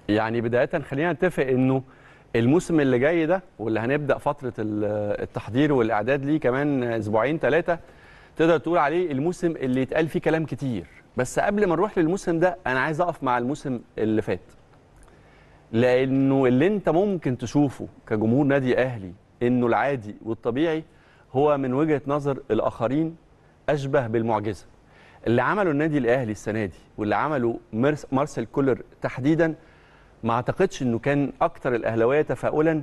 يعني بدايه خلينا نتفق انه الموسم اللي جاي ده واللي هنبدا فتره ال- التحضير والاعداد ليه كمان اسبوعين ثلاثه تقدر تقول عليه الموسم اللي يتقال فيه كلام كتير بس قبل ما نروح للموسم ده انا عايز اقف مع الموسم اللي فات لانه اللي انت ممكن تشوفه كجمهور نادي اهلي انه العادي والطبيعي هو من وجهه نظر الاخرين اشبه بالمعجزه اللي عمله النادي الاهلي السنه دي واللي عمله مارس- مارسيل كولر تحديدا ما اعتقدش انه كان اكتر الاهلاويه تفاؤلا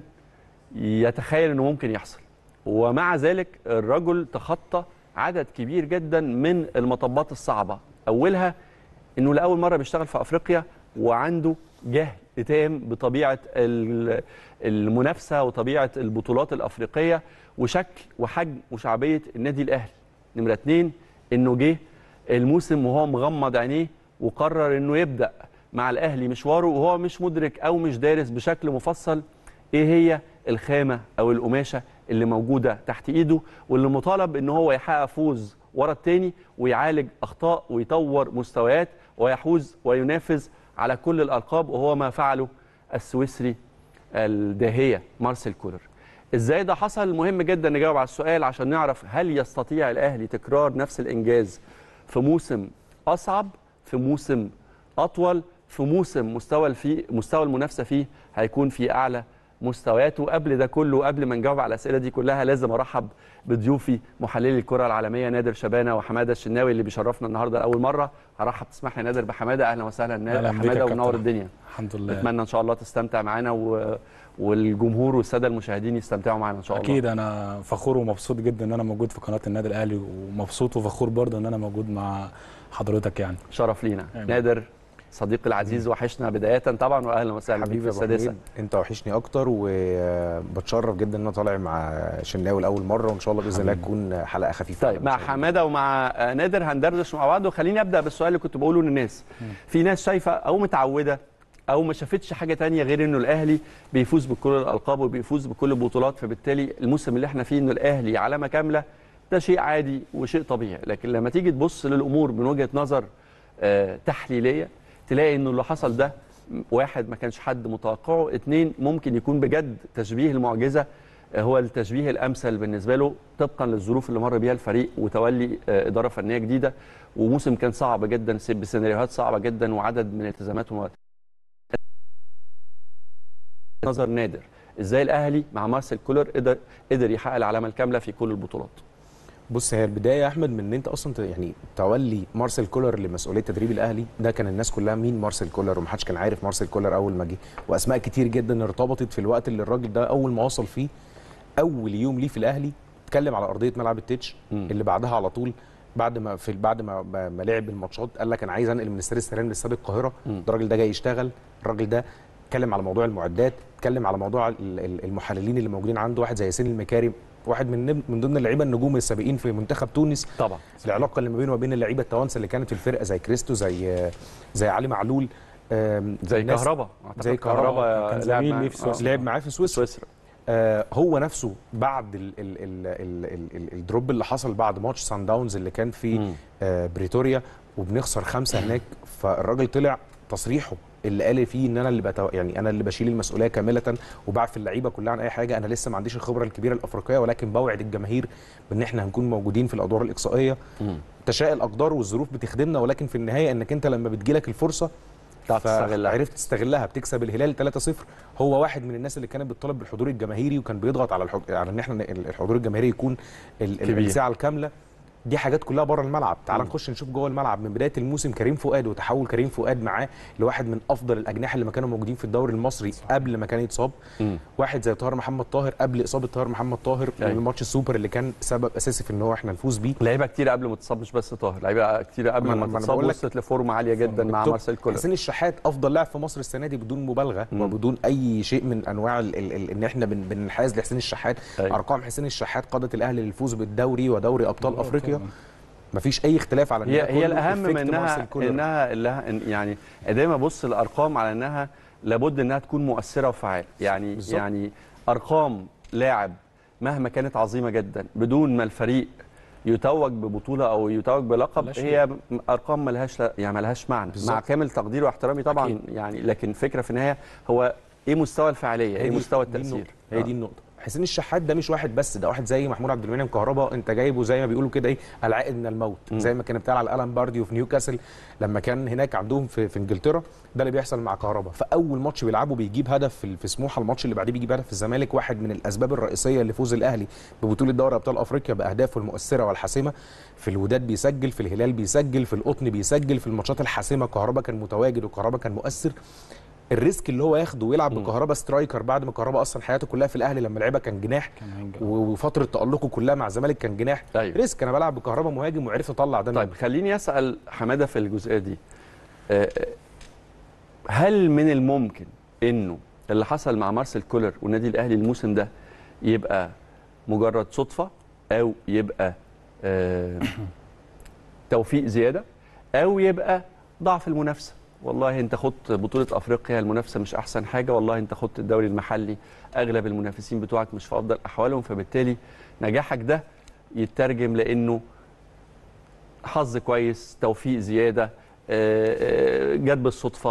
يتخيل انه ممكن يحصل ومع ذلك الرجل تخطى عدد كبير جدا من المطبات الصعبه اولها انه لاول مره بيشتغل في افريقيا وعنده جهل تام بطبيعه ال- المنافسه وطبيعه البطولات الافريقيه وشكل وحجم وشعبيه النادي الاهلي نمره اتنين انه جه الموسم وهو مغمض عينيه وقرر انه يبدا مع الاهلي مشواره وهو مش مدرك او مش دارس بشكل مفصل ايه هي الخامه او القماشه اللي موجوده تحت ايده واللي مطالب ان هو يحقق فوز ورا التاني ويعالج اخطاء ويطور مستويات ويحوز وينافس على كل الالقاب وهو ما فعله السويسري الداهيه مارسيل كولر ازاي ده حصل مهم جدا نجاوب على السؤال عشان نعرف هل يستطيع الاهلي تكرار نفس الانجاز في موسم اصعب في موسم اطول في موسم مستوى الفي مستوى المنافسه فيه هيكون في اعلى مستوياته قبل ده كله وقبل ما نجاوب على الاسئله دي كلها لازم ارحب بضيوفي محللي الكره العالميه نادر شبانه وحماده الشناوي اللي بيشرفنا النهارده لاول مره هرحب تسمح لي نادر بحماده اهلا وسهلا أهلاً نادر بيك يا حماده كابتن. ومنور الدنيا الحمد لله اتمنى ان شاء الله تستمتع معانا و... والجمهور والساده المشاهدين يستمتعوا معانا ان شاء الله اكيد انا فخور ومبسوط جدا ان انا موجود في قناه النادي الاهلي ومبسوط وفخور برضه ان انا موجود مع حضرتك يعني شرف لينا آمين. نادر صديقي العزيز وحشنا بداية طبعا واهلا وسهلا بيك في حبيبي يا ابو السادسه حميد انت وحشني اكتر وبتشرف جدا ان انا طالع مع شناوي لاول مره وان شاء الله باذن الله تكون حلقه خفيفه طيب مع حماده ومع آه، نادر هندردش مع بعض وخليني ابدا بالسؤال اللي كنت بقوله للناس في ناس شايفه او متعوده او ما شافتش حاجه تانية غير انه الاهلي بيفوز بكل الالقاب وبيفوز بكل البطولات فبالتالي الموسم اللي احنا فيه انه الاهلي علامه كامله ده شيء عادي وشيء طبيعي لكن لما تيجي تبص للامور من وجهه نظر آه، تحليليه تلاقي انه اللي حصل ده واحد ما كانش حد متوقعه اتنين ممكن يكون بجد تشبيه المعجزه آه، هو التشبيه الامثل بالنسبه له طبقا للظروف اللي مر بيها الفريق وتولي آه، اداره فنيه جديده وموسم كان صعب جدا بسيناريوهات صعبه جدا وعدد من الالتزامات ومواد. نظر نادر ازاي الاهلي مع مارسيل كولر قدر قدر يحقق العلامه الكامله في كل البطولات بص هي البدايه يا احمد من ان انت اصلا ت- يعني تولي مارسيل كولر لمسؤوليه تدريب الاهلي ده كان الناس كلها مين مارسيل كولر ومحدش كان عارف مارسيل كولر اول ما جه واسماء كتير جدا ارتبطت في الوقت اللي الراجل ده اول ما وصل فيه اول يوم ليه في الاهلي اتكلم على ارضيه ملعب التتش مم. اللي بعدها على طول بعد ما في بعد ما ما ما لعب الماتشات قال لك انا عايز انقل من استاد السلام لاستاد القاهره مم. ده الراجل ده جاي يشتغل الراجل ده اتكلم على موضوع المعدات اتكلم على موضوع ال- ال- المحللين اللي موجودين عنده واحد زي ياسين المكارم واحد من من ضمن اللعيبه النجوم السابقين في منتخب تونس طبعا العلاقه اللي ما بينه وبين اللعيبه التوانسه اللي كانت في الفرقه زي كريستو زي زي علي معلول آم، زي الناس- كهربا أعتقد زي كهربا كان لعب زميل مع- ليه في سويسرا. لعب معاه في سويسرا سويسرا آه هو نفسه بعد ال ال ال ال ال ال الدروب اللي حصل بعد ماتش سان داونز اللي كان في مم. آه بريتوريا وبنخسر خمسه هناك فالراجل طلع تصريحه اللي قال فيه ان انا اللي بتو... يعني انا اللي بشيل المسؤوليه كامله وبعرف اللعيبه كلها عن اي حاجه انا لسه ما عنديش الخبره الكبيره الافريقيه ولكن بوعد الجماهير بان احنا هنكون موجودين في الادوار الاقصائيه مم. تشاء الاقدار والظروف بتخدمنا ولكن في النهايه انك انت لما بتجيلك الفرصه تعرف تستغلها. عرفت تستغلها بتكسب الهلال 3-0 هو واحد من الناس اللي كانت بتطالب بالحضور الجماهيري وكان بيضغط على الحضور على ان احنا الحضور الجماهيري يكون ال- ال- كبير. الساعه الكامله دي حاجات كلها بره الملعب تعال مم. نخش نشوف جوه الملعب من بدايه الموسم كريم فؤاد وتحول كريم فؤاد معاه لواحد من افضل الاجنحه اللي ما كانوا موجودين في الدوري المصري قبل ما كان يتصاب مم. واحد زي طاهر محمد طاهر قبل اصابه طاهر محمد طاهر أيوة. من ماتش السوبر اللي كان سبب اساسي في ان هو احنا نفوز بيه لعيبه كتير قبل ما تتصاب مش بس طاهر لعيبه كتير قبل ما أنا- ما ما أنا تتصاب بقول لك- وصلت لفورمه عاليه جدا مع التوب. مارسيل كولر حسين الشحات افضل لاعب في مصر السنه دي بدون مبالغه مم. وبدون اي شيء من انواع ال ال ال ان احنا بن بنحاز لحسين الشحات أيوة. ارقام حسين الشحات قادت الاهلي للفوز بالدوري ودوري ابطال افريقيا مفيش اي اختلاف على إن هي ده هي كله الاهم effect منها مارسيل كولر. انها لها إن- يعني دايما ابص الارقام على انها لابد انها تكون مؤثره وفعاله يعني بالظبط. يعني ارقام لاعب مهما كانت عظيمه جدا بدون ما الفريق يتوج ببطوله او يتوج بلقب ملهاش هي م- ارقام ملهاش لا- يعني ملهاش معنى بالظبط. مع كامل تقديري واحترامي طبعا أكيد. يعني لكن فكره في النهايه هو ايه مستوى الفعاليه ايه دي- مستوى دي التاثير النقطة. هي دي النقطه حسين الشحات ده مش واحد بس ده واحد زي محمود عبد المنعم كهربا انت جايبه زي ما بيقولوا كده ايه العائد من الموت مم. زي ما كان بتاع على الان بارديو في نيوكاسل لما كان هناك عندهم في, في انجلترا ده اللي بيحصل مع كهربا فاول ماتش بيلعبه بيجيب هدف في, في سموحه الماتش اللي بعديه بيجيب هدف في الزمالك واحد من الاسباب الرئيسيه لفوز الاهلي ببطوله دوري ابطال افريقيا باهدافه المؤثره والحاسمه في الوداد بيسجل في الهلال بيسجل في القطن بيسجل في الماتشات الحاسمه كهربا كان متواجد وكهربا كان مؤثر الريسك اللي هو ياخده ويلعب مم. بكهربا سترايكر بعد ما كهربا اصلا حياته كلها في الاهلي لما لعبها كان جناح كان هينجح. و- وفتره تالقه كلها مع الزمالك كان جناح طيب. ريسك انا بلعب بكهربا مهاجم وعرفت اطلع ده طيب منه. خليني اسال حماده في الجزئيه دي آه، آه، هل من الممكن انه اللي حصل مع مارسيل كولر والنادي الاهلي الموسم ده يبقى مجرد صدفه او يبقى آه، توفيق زياده او يبقى ضعف المنافسه والله انت خدت بطوله افريقيا المنافسه مش احسن حاجه والله انت خدت الدوري المحلي اغلب المنافسين بتوعك مش في افضل احوالهم فبالتالي نجاحك ده يترجم لانه حظ كويس توفيق زياده آه، آه، جت بالصدفه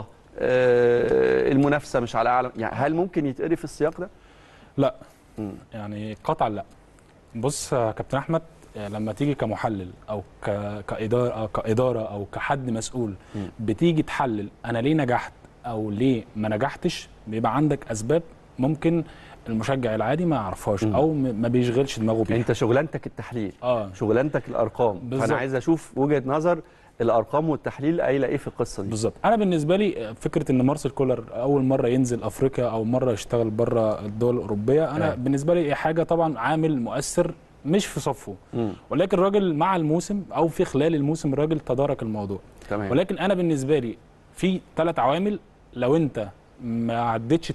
آه، المنافسه مش على اعلى يعني هل ممكن يتقري في السياق ده؟ لا مم. يعني قطعا لا بص يا كابتن احمد آه، لما تيجي كمحلل او ك... كاداره أو كاداره او كحد مسؤول مم. بتيجي تحلل انا ليه نجحت او ليه ما نجحتش بيبقى عندك اسباب ممكن المشجع العادي ما يعرفهاش مم. او م- ما بيشغلش دماغه بيها انت شغلانتك التحليل اه شغلانتك الارقام بالظبط. فانا عايز اشوف وجهه نظر الارقام والتحليل قايله ايه في القصه دي بالظبط انا بالنسبه لي فكره ان مارسيل كولر اول مره ينزل افريقيا او مره يشتغل بره الدول الاوروبيه انا أيوة. بالنسبه لي حاجه طبعا عامل مؤثر مش في صفه مم. ولكن الراجل مع الموسم او في خلال الموسم الراجل تدارك الموضوع تمام ولكن انا بالنسبه لي في ثلاث عوامل لو انت ما عدتش 80%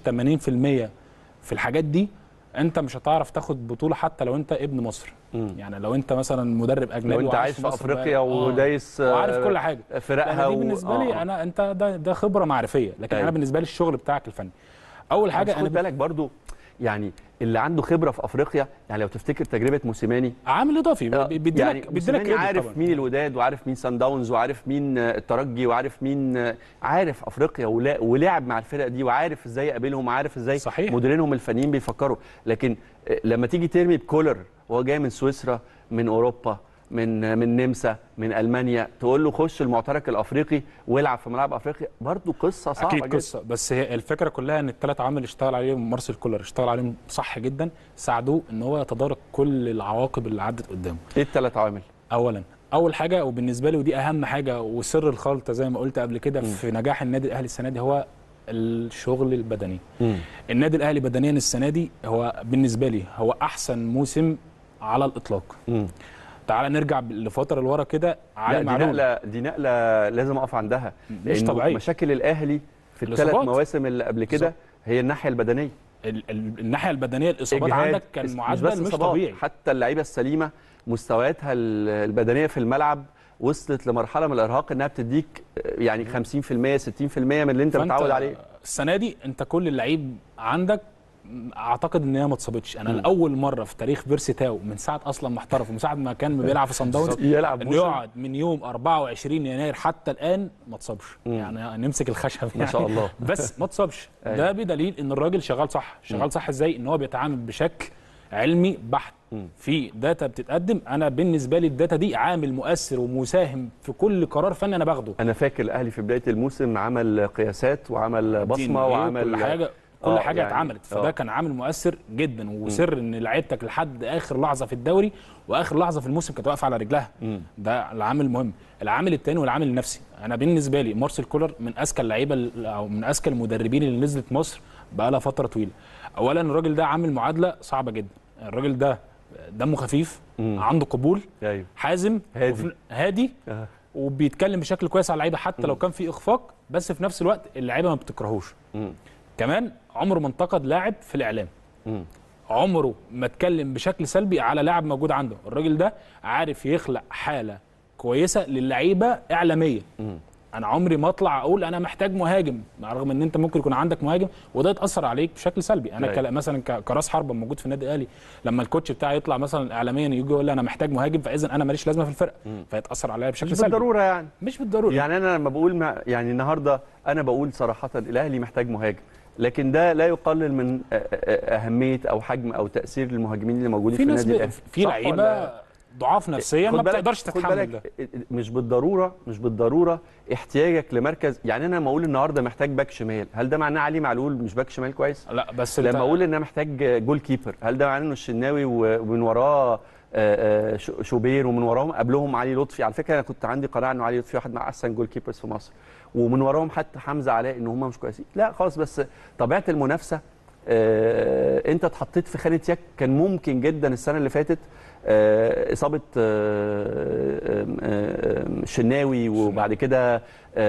في الحاجات دي انت مش هتعرف تاخد بطوله حتى لو انت ابن مصر مم. يعني لو انت مثلا مدرب اجنبي لو انت وعايش عايش في مصر افريقيا بقى- آه، ودايس آه، وعارف كل حاجه فرقها لأن دي و- بالنسبه لي آه. انا انت ده ده خبره معرفيه لكن أيوة. انا بالنسبه لي الشغل بتاعك الفني اول حاجه حاجه خد انا بالك برضو يعني اللي عنده خبره في افريقيا يعني لو تفتكر تجربه موسيماني عامل اضافي آه، بيديلك يعني بيديلك موسيماني كريدت عارف طبعاً. مين الوداد وعارف مين سان داونز وعارف مين آه، الترجي وعارف مين آه، عارف افريقيا ولا- ولعب مع الفرق دي وعارف ازاي يقابلهم وعارف ازاي صحيح. مديرينهم الفنيين بيفكروا لكن آه، لما تيجي ترمي بكولر وهو جاي من سويسرا من اوروبا من آه، من نمسا من المانيا تقول له خش المعترك الافريقي والعب في ملعب افريقيا برضو قصه صعبه اكيد جدا قصه بس هي الفكره كلها ان الثلاث عوامل اللي اشتغل عليهم مارسيل كولر اشتغل عليهم صح جدا ساعدوه ان هو يتدارك كل العواقب اللي عدت قدامه ايه الثلاث عوامل اولا اول حاجه وبالنسبه لي ودي اهم حاجه وسر الخلطه زي ما قلت قبل كده في نجاح النادي الاهلي السنه دي هو الشغل البدني النادي الاهلي بدنيا السنه دي هو بالنسبه لي هو احسن موسم على الاطلاق مم. تعال نرجع لفتره لورا كده لا علي دي معلول نقله دي نقله لازم اقف عندها مش لأنه طبيعية. مشاكل الاهلي في الثلاث الإصابات. مواسم اللي قبل كده بالظبط. هي الناحيه البدنيه ال- ال- الناحيه البدنيه الاصابات إجهاد، عندك مش كان معدل بس مش إصابات، طبيعي حتى اللعيبه السليمه مستوياتها ال- البدنيه في الملعب وصلت لمرحله من الارهاق انها بتديك يعني 50% 60% من اللي انت فأنت متعود عليه السنه دي انت كل اللعيب عندك اعتقد ان هي ما اتصابتش انا مم. لاول مره في تاريخ بيرسي تاو من ساعه اصلا ما احترف ومن ساعه ما كان بيلعب في صن داونز يلعب انه موسم. يقعد من يوم 24 يناير حتى الان ما اتصابش مم. يعني نمسك الخشب ما شاء يعني. الله. بس ما اتصابش أيوة. ده بدليل ان الراجل شغال صح مم. شغال صح ازاي ان هو بيتعامل بشكل علمي بحت مم. في داتا بتتقدم انا بالنسبه لي الداتا دي عامل مؤثر ومساهم في كل قرار فني انا باخده انا فاكر الاهلي في بدايه الموسم عمل قياسات وعمل بصمه DNA وعمل كل حاجه كل آه، حاجه يعني- اتعملت فده آه. كان عامل مؤثر جدا وسر ان لعيبتك لحد اخر لحظه في الدوري واخر لحظه في الموسم كانت واقفه على رجلها مم. ده العامل المهم العامل الثاني والعامل النفسي انا بالنسبه لي مارسيل كولر من اذكى اللعيبه ال- او من اذكى المدربين اللي نزلت مصر بقى لها فتره طويله اولا الراجل ده عامل معادله صعبه جدا الراجل ده دمه خفيف مم. عنده قبول ايوه حازم هادي. وفي- هادي آه. وبيتكلم بشكل كويس على اللعيبه حتى لو كان في اخفاق بس في نفس الوقت اللعيبه ما بتكرهوش مم. كمان عمره ما انتقد لاعب في الاعلام مم. عمره ما اتكلم بشكل سلبي على لاعب موجود عنده الراجل ده عارف يخلق حاله كويسه للعيبه اعلاميه مم. انا عمري ما اطلع اقول انا محتاج مهاجم مع رغم ان انت ممكن يكون عندك مهاجم وده يتاثر عليك بشكل سلبي انا أيوة. كلا- مثلا ك- كراس حربه موجود في النادي الاهلي لما الكوتش بتاعي يطلع مثلا اعلاميا يجي يقول لي انا محتاج مهاجم فاذا انا ماليش لازمه في الفرقه فيتاثر عليا بشكل مش سلبي بالضروره يعني مش بالضروره يعني انا لما بقول ما يعني النهارده انا بقول صراحه الاهلي محتاج مهاجم لكن ده لا يقلل من أ- أ- اهميه او حجم او تاثير المهاجمين اللي موجودين في في ناس النادي ب... الاهلي في صح لعيبه ولا- ضعاف نفسيا خد ما بالك- بتقدرش خد تتحمل ده بالك مش بالضروره مش بالضروره احتياجك لمركز يعني انا لما اقول النهارده محتاج باك شمال هل ده معناه علي معلول مش باك شمال كويس لا بس لما انت- اقول ان انا محتاج جول كيبر هل ده معناه انه الشناوي و- ومن وراه آه، آه، ش- شوبير ومن وراهم قبلهم علي لطفي على فكره انا كنت عندي قناعه انه علي لطفي واحد من احسن جول كيبرز في مصر ومن وراهم حتى حمزه علاء ان هم مش كويسين لا خالص بس طبيعه المنافسه آه، انت اتحطيت في خانه يك كان ممكن جدا السنه اللي فاتت آه، اصابه آه، آه، آه، شناوي وبعد كده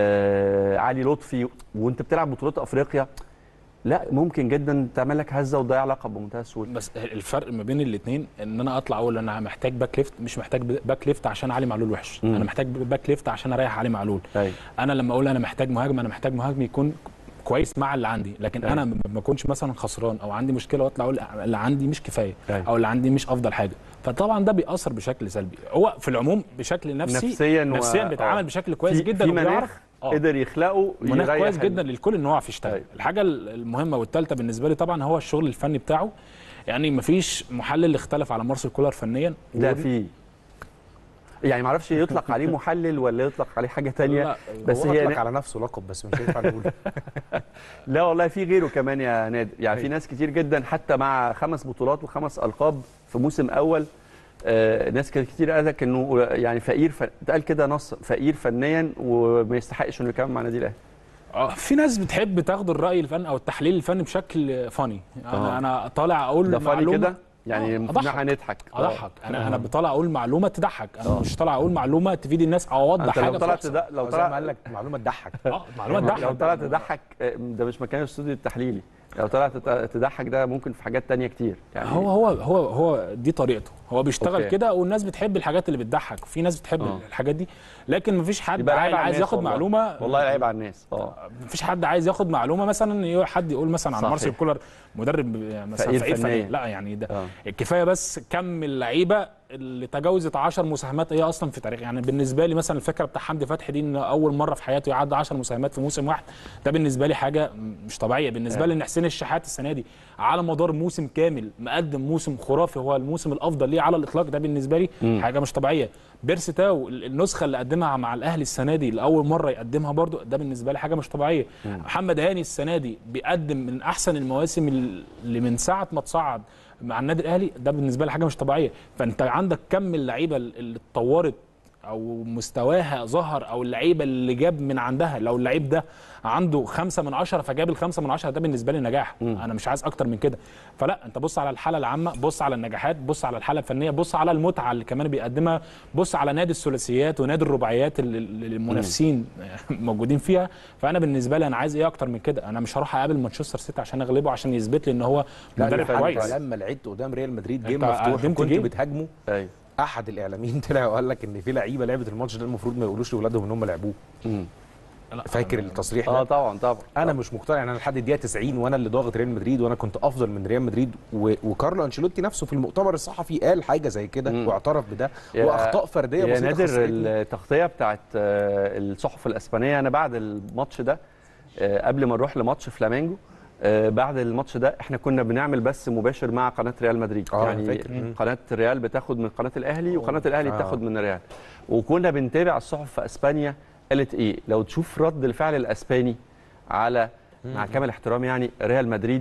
آه، علي لطفي وانت بتلعب بطولات افريقيا لا ممكن جدا تعمل لك هزه وتضيع لقب بمنتهى السهوله بس الفرق ما بين الاثنين ان انا اطلع اقول انا محتاج باك ليفت مش محتاج باك ليفت عشان علي معلول وحش مم. انا محتاج باك ليفت عشان اريح علي معلول ايوه انا لما اقول انا محتاج مهاجم انا محتاج مهاجم يكون كويس مع اللي عندي لكن أيوة. انا ما ما اكونش مثلا خسران او عندي مشكله واطلع اقول اللي عندي مش كفايه أيوة. او اللي عندي مش افضل حاجه فطبعا ده بيأثر بشكل سلبي هو في العموم بشكل نفسي نفسيا و- نفسيا بيتعامل آه. بشكل كويس في- جدا في مناخ وبيعرف آه. قدر يخلقه مناخ يريح كويس ال- جدا للكل ان هو يعرف يشتغل أيوة. الحاجه المهمه والثالثه بالنسبه لي طبعا هو الشغل الفني بتاعه يعني مفيش محلل اختلف على مارسيل كولر فنيا ده و- في يعني ما اعرفش يطلق عليه محلل ولا يطلق عليه حاجه تانية لا بس بس هي هو اطلق نا- على نفسه لقب بس مش هينفع نقول لا والله في غيره كمان يا نادر يعني في أيوة. ناس كتير جدا حتى مع خمس بطولات وخمس القاب في موسم اول آه ناس كانت كتير قالك انه يعني فقير ف... اتقال كده نص فقير فنيا وما يستحقش انه يكمل مع النادي الاهلي اه في ناس بتحب تاخد الراي الفني او التحليل الفني بشكل فاني آه. انا انا طالع اقول ده فاني معلومة كده يعني آه، المفروض إن أضحك. احنا نضحك آه. اضحك انا انا بطلع اقول معلومه تضحك انا مش طالع اقول معلومه تفيد الناس او اوضح انت حاجه لو طلعت بتحصل. ده لو لو طلع طلع قال لك معلومه تضحك اه معلومه لو تضحك طلعت تضحك آه، ده مش مكان الاستوديو التحليلي لو طلعت تت- تضحك ده ممكن في حاجات تانية كتير يعني هو هو هو هو دي طريقته هو بيشتغل أوكي. كده والناس بتحب الحاجات اللي بتضحك في ناس بتحب آه. الحاجات دي لكن مفيش حد يبقى عايز, العيب على عايز الناس ياخد والله. معلومه والله العيب على الناس اه مفيش حد عايز ياخد معلومه مثلا ي- حد يقول مثلا عن صحيح. مارسيل كولر مدرب مثلا فقير فقير فنيا. فنيا لا يعني ده آه. كفايه بس كم اللعيبه اللي تجاوزت 10 مساهمات هي اصلا في تاريخ يعني بالنسبه لي مثلا الفكره بتاع حمدي فتحي دي ان اول مره في حياته يعدي 10 مساهمات في موسم واحد ده بالنسبه لي حاجه مش طبيعيه بالنسبه لي ان حسين الشحات السنه دي على مدار موسم كامل مقدم موسم خرافي هو الموسم الافضل ليه على الاطلاق ده بالنسبه لي مم. حاجه مش طبيعيه بيرسي تاو النسخه اللي قدمها مع الاهلي السنه دي لاول مره يقدمها برضو ده بالنسبه لي حاجه مش طبيعيه محمد هاني السنه دي بيقدم من احسن المواسم اللي من ساعه ما تصعد مع النادي الاهلي ده بالنسبه لي حاجه مش طبيعيه فانت عندك كم اللعيبه اللي اتطورت او مستواها ظهر او اللعيبه اللي جاب من عندها لو اللعيب ده عنده خمسة من عشرة فجاب الخمسة من عشرة ده بالنسبه لي نجاح انا مش عايز اكتر من كده فلا انت بص على الحاله العامه بص على النجاحات بص على الحاله الفنيه بص على المتعه اللي كمان بيقدمها بص على نادي الثلاثيات ونادي الرباعيات اللي اللي المنافسين موجودين فيها فانا بالنسبه لي انا عايز ايه اكتر من كده انا مش هروح اقابل مانشستر سيتي عشان اغلبه عشان يثبت لي ان هو مدرب لا، كويس لما لعبت قدام ريال مدريد جيم أنت مفتوح قدمت وكنت جيم. بتهاجمه ايوه احد الاعلاميين طلع وقال لك ان في لعيبه لعبت الماتش ده المفروض ما يقولوش لاولادهم ان هم لعبوه مم. لا، فاكر التصريح اه ده طبعا طبعا انا مش مقتنع ان انا لحد الدقيقه 90 وانا اللي ضاغط ريال مدريد وانا كنت افضل من ريال مدريد و... وكارلو انشيلوتي نفسه في المؤتمر الصحفي قال حاجه زي كده مم. واعترف بده يا- واخطاء فرديه يا بسيطه نادر خسرتني. التغطيه بتاعت آه، الصحف الاسبانيه انا بعد الماتش ده آه، قبل ما نروح لماتش فلامينجو آه، بعد الماتش ده احنا كنا بنعمل بث مباشر مع قناه ريال مدريد آه، يعني فاكر. مم. قناه ريال بتاخد من قناه الاهلي وقناه الاهلي آه. بتاخد من الريال وكنا بنتابع الصحف في اسبانيا قالت ايه لو تشوف رد الفعل الاسباني على مع كامل احترامي يعني ريال مدريد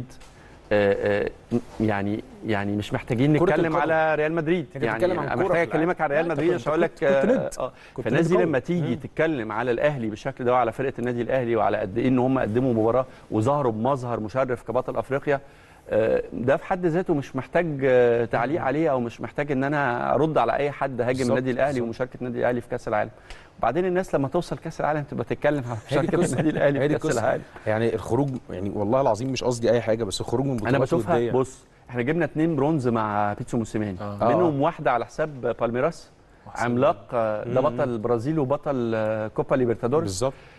آه، آه، يعني يعني مش محتاجين كرة نتكلم القدم. على ريال مدريد أنت يعني بتتكلم عن أنا كورة محتاج في اكلمك على ريال لا، أنت مدريد كنت- عشان اقول لك كنت- كنت ند. اه كنت فالناس ند دي قوي. لما تيجي تتكلم على الاهلي بالشكل ده وعلى فرقه النادي الاهلي وعلى قد ايه ان هم قدموا مباراه وظهروا بمظهر مشرف كبطل افريقيا آه، ده في حد ذاته مش محتاج آه، تعليق عليه او مش محتاج ان انا ارد على اي حد هاجم بالظبط، النادي الاهلي بالظبط. ومشاركه النادي الاهلي في كاس العالم وبعدين الناس لما توصل كاس العالم تبقى تتكلم على هي دي مشاركه القصة. النادي الاهلي هي في دي كاس القصة. العالم يعني الخروج يعني والله العظيم مش قصدي اي حاجه بس الخروج من بطولات انا بشوفها ودية. بص احنا جبنا اتنين برونز مع بيتسو موسيماني آه. منهم واحده على حساب بالميراس وحساب عملاق آه، ده مم. بطل البرازيل وبطل آه، كوبا ليبرتادورس بالظبط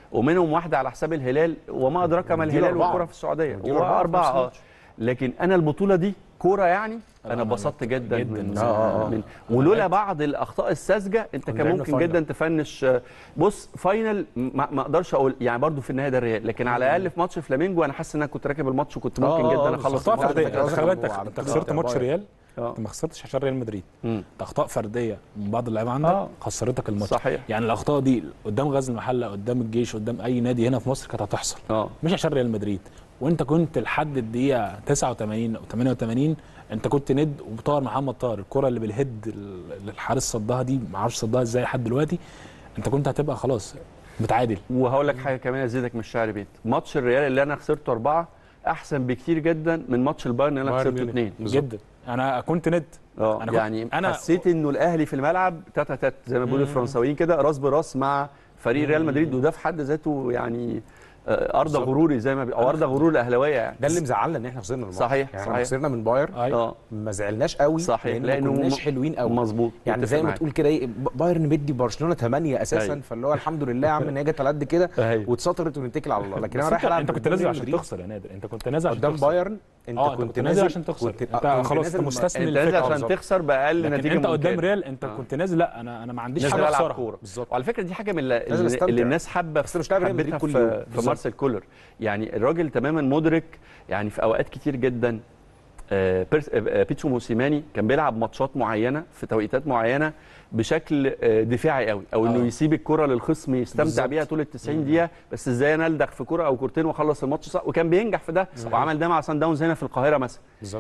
ومنهم واحده على حساب الهلال وما ادراك ما ودي الهلال الأربعة. والكره في السعوديه ودي الأربعة في واربعه نفس اه الماتش. لكن انا البطوله دي كوره يعني انا أنا اتبسطت جدا, جداً. من, آه، آه، آه. من ولولا بعض الاخطاء الساذجه انت كنا كان لعبنا ممكن فاينل. جدا تفنش بص فاينل ما ما اقدرش اقول يعني برضو في النهايه ده الريال لكن على الاقل في ماتش فلامينجو انا حاسس ان انا كنت راكب الماتش وكنت ممكن آه، آه، جدا آه، اخلص اخطاء الماتش. فرديه فاكر انت خلي بالك قصدك انت على خسرت بتاع ماتش بايرن. ريال آه. انت ما خسرتش عشان ريال مدريد مم. ده اخطاء فرديه من بعض اللعيبه عندك آه. خسرتك الماتش صحيح. يعني الاخطاء دي قدام غزل المحله قدام الجيش قدام اي نادي هنا في مصر كانت هتحصل اه مش عشان ريال مدريد وانت كنت لحد الدقيقه 89 او 88 انت كنت ند وطاهر محمد طاهر الكره اللي بالهيد اللي الحارس صدها دي ما اعرفش صدها ازاي لحد دلوقتي انت كنت هتبقى خلاص متعادل وهقول لك حاجه كمان ازيدك من الشعر بيت ماتش الريال اللي انا خسرته اربعه احسن بكتير جدا من ماتش البايرن اللي انا بايرن خسرته ميونخ. اثنين بالظبط. جدا انا كنت ند اه أنا كنت- يعني أنا- حسيت انه الاهلي في الملعب تاتا تات زي ما بيقولوا الفرنساويين كده راس براس مع فريق ريال مدريد وده في حد ذاته يعني آه، ارض بالظبط. غروري زي ما بي... او ارض غرور الاهلاويه يعني ده اللي مزعلنا ان احنا خسرنا الماتش صحيح، يعني صحيح. صحيح. خسرنا من بايرن ايوه اه ما زعلناش قوي صحيح، لان لأنه ما كناش م- حلوين قوي مظبوط يعني متفق زي ما معاك. تقول كده ايه ب- بايرن مدي برشلونه 8 اساسا أيوة. فاللي هو الحمد لله يا عم ان هي جت على قد كده أيوة. واتسطرت ونتكل على الله لكن بس انا رايح انت, العب انت كنت قدام نازل ريال عشان مدريد. تخسر يا نادر انت كنت نازل عشان قدام تخسر بايرن انت اه انت كنت كنت نازل عشان تخسر كنت- انت آه، كنت خلاص نازل انت م- مستثمر انت نازل الفكره عشان بالظبط. تخسر باقل لكن نتيجه انت قدام ممكنة. ريال انت آه. كنت نازل لا انا انا ما عنديش نازل حاجه العب اخسرها كوره بالظبط. وعلى فكره دي حاجه من اللي, نازل استمتع. اللي الناس حابه بس مش لاعب ريال حبيتها مدريد كل في, يوم. في بالظبط. مارسيل كولر يعني الراجل تماما مدرك يعني في اوقات كتير جدا آه، بيرس- آه، بيتسو موسيماني كان بيلعب ماتشات معينه في توقيتات معينه بشكل آه، دفاعي قوي او انه آه. يسيب الكره للخصم يستمتع بالظبط. بيها طول ال 90 دقيقه بس ازاي انا الدغ في كره او كورتين واخلص الماتش صح وكان بينجح في ده وعمل ده مع سان داونز هنا في القاهره مثلا بالظبط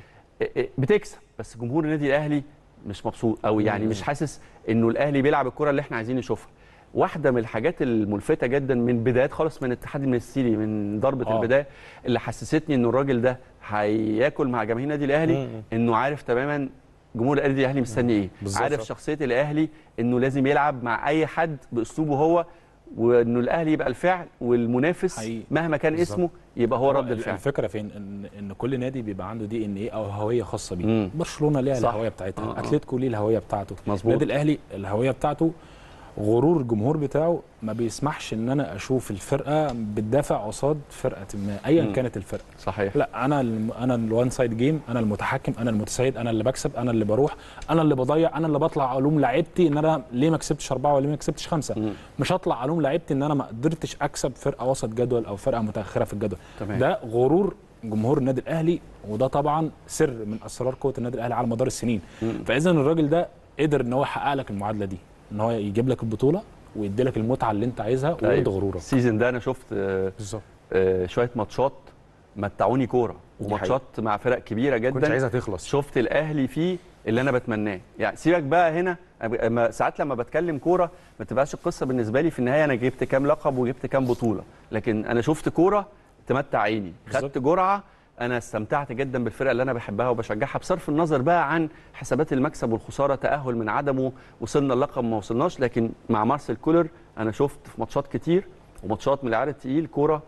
بتكسب بس جمهور النادي الاهلي مش مبسوط او يعني مش حاسس انه الاهلي بيلعب الكره اللي احنا عايزين نشوفها واحده من الحاجات الملفته جدا من بدايات خالص من الاتحاد المنستيري من ضربه آه. البدايه اللي حسستني انه الراجل ده هياكل مع جماهير النادي الاهلي مم. انه عارف تماما جمهور النادي الاهلي مستني ايه بالظبط. عارف شخصيه الاهلي انه لازم يلعب مع اي حد باسلوبه هو وانه الاهلي يبقى الفعل والمنافس حقيقي. مهما كان بالظبط. اسمه يبقى هو رد ال- الفعل الفكره فين ان ان كل نادي بيبقى عنده دي ان ايه او هويه خاصه بيه مم. برشلونه ليها صح. الهويه بتاعتها آه، آه. اتلتيكو ليه الهويه بتاعته مظبوط. النادي الاهلي الهويه بتاعته غرور الجمهور بتاعه ما بيسمحش ان انا اشوف الفرقه بتدافع قصاد فرقه ما ايا مم. كانت الفرقه صحيح لا انا الم... انا الوان سايد جيم انا المتحكم انا المتسيد انا اللي بكسب انا اللي بروح انا اللي بضيع انا اللي بطلع علوم لعيبتي ان انا ليه ما كسبتش اربعه وليه ما كسبتش خمسه مم. مش هطلع علوم لعيبتي ان انا ما قدرتش اكسب فرقه وسط جدول او فرقه متاخره في الجدول تمام. ده غرور جمهور النادي الاهلي وده طبعا سر من اسرار قوه النادي الاهلي على مدار السنين مم. فاذا الراجل ده قدر ان هو يحقق لك المعادله دي ان هو يجيب لك البطوله ويدي لك المتعه اللي انت عايزها ويرضي غرورك السيزون ده انا شفت آه، بالظبط آه، شويه ماتشات متعوني كوره وماتشات مع فرق كبيره كنت جدا عايزها تخلص شفت الاهلي فيه اللي انا بتمناه يعني سيبك بقى هنا أما ساعات لما بتكلم كوره ما تبقاش القصه بالنسبه لي في النهايه انا جبت كام لقب وجبت كام بطوله لكن انا شفت كوره تمتع عيني خدت بالظبط. جرعه انا استمتعت جدا بالفرقه اللي انا بحبها وبشجعها بصرف النظر بقى عن حسابات المكسب والخساره تاهل من عدمه وصلنا اللقب ما وصلناش لكن مع مارسيل كولر انا شفت في ماتشات كتير وماتشات من العيار التقيل كوره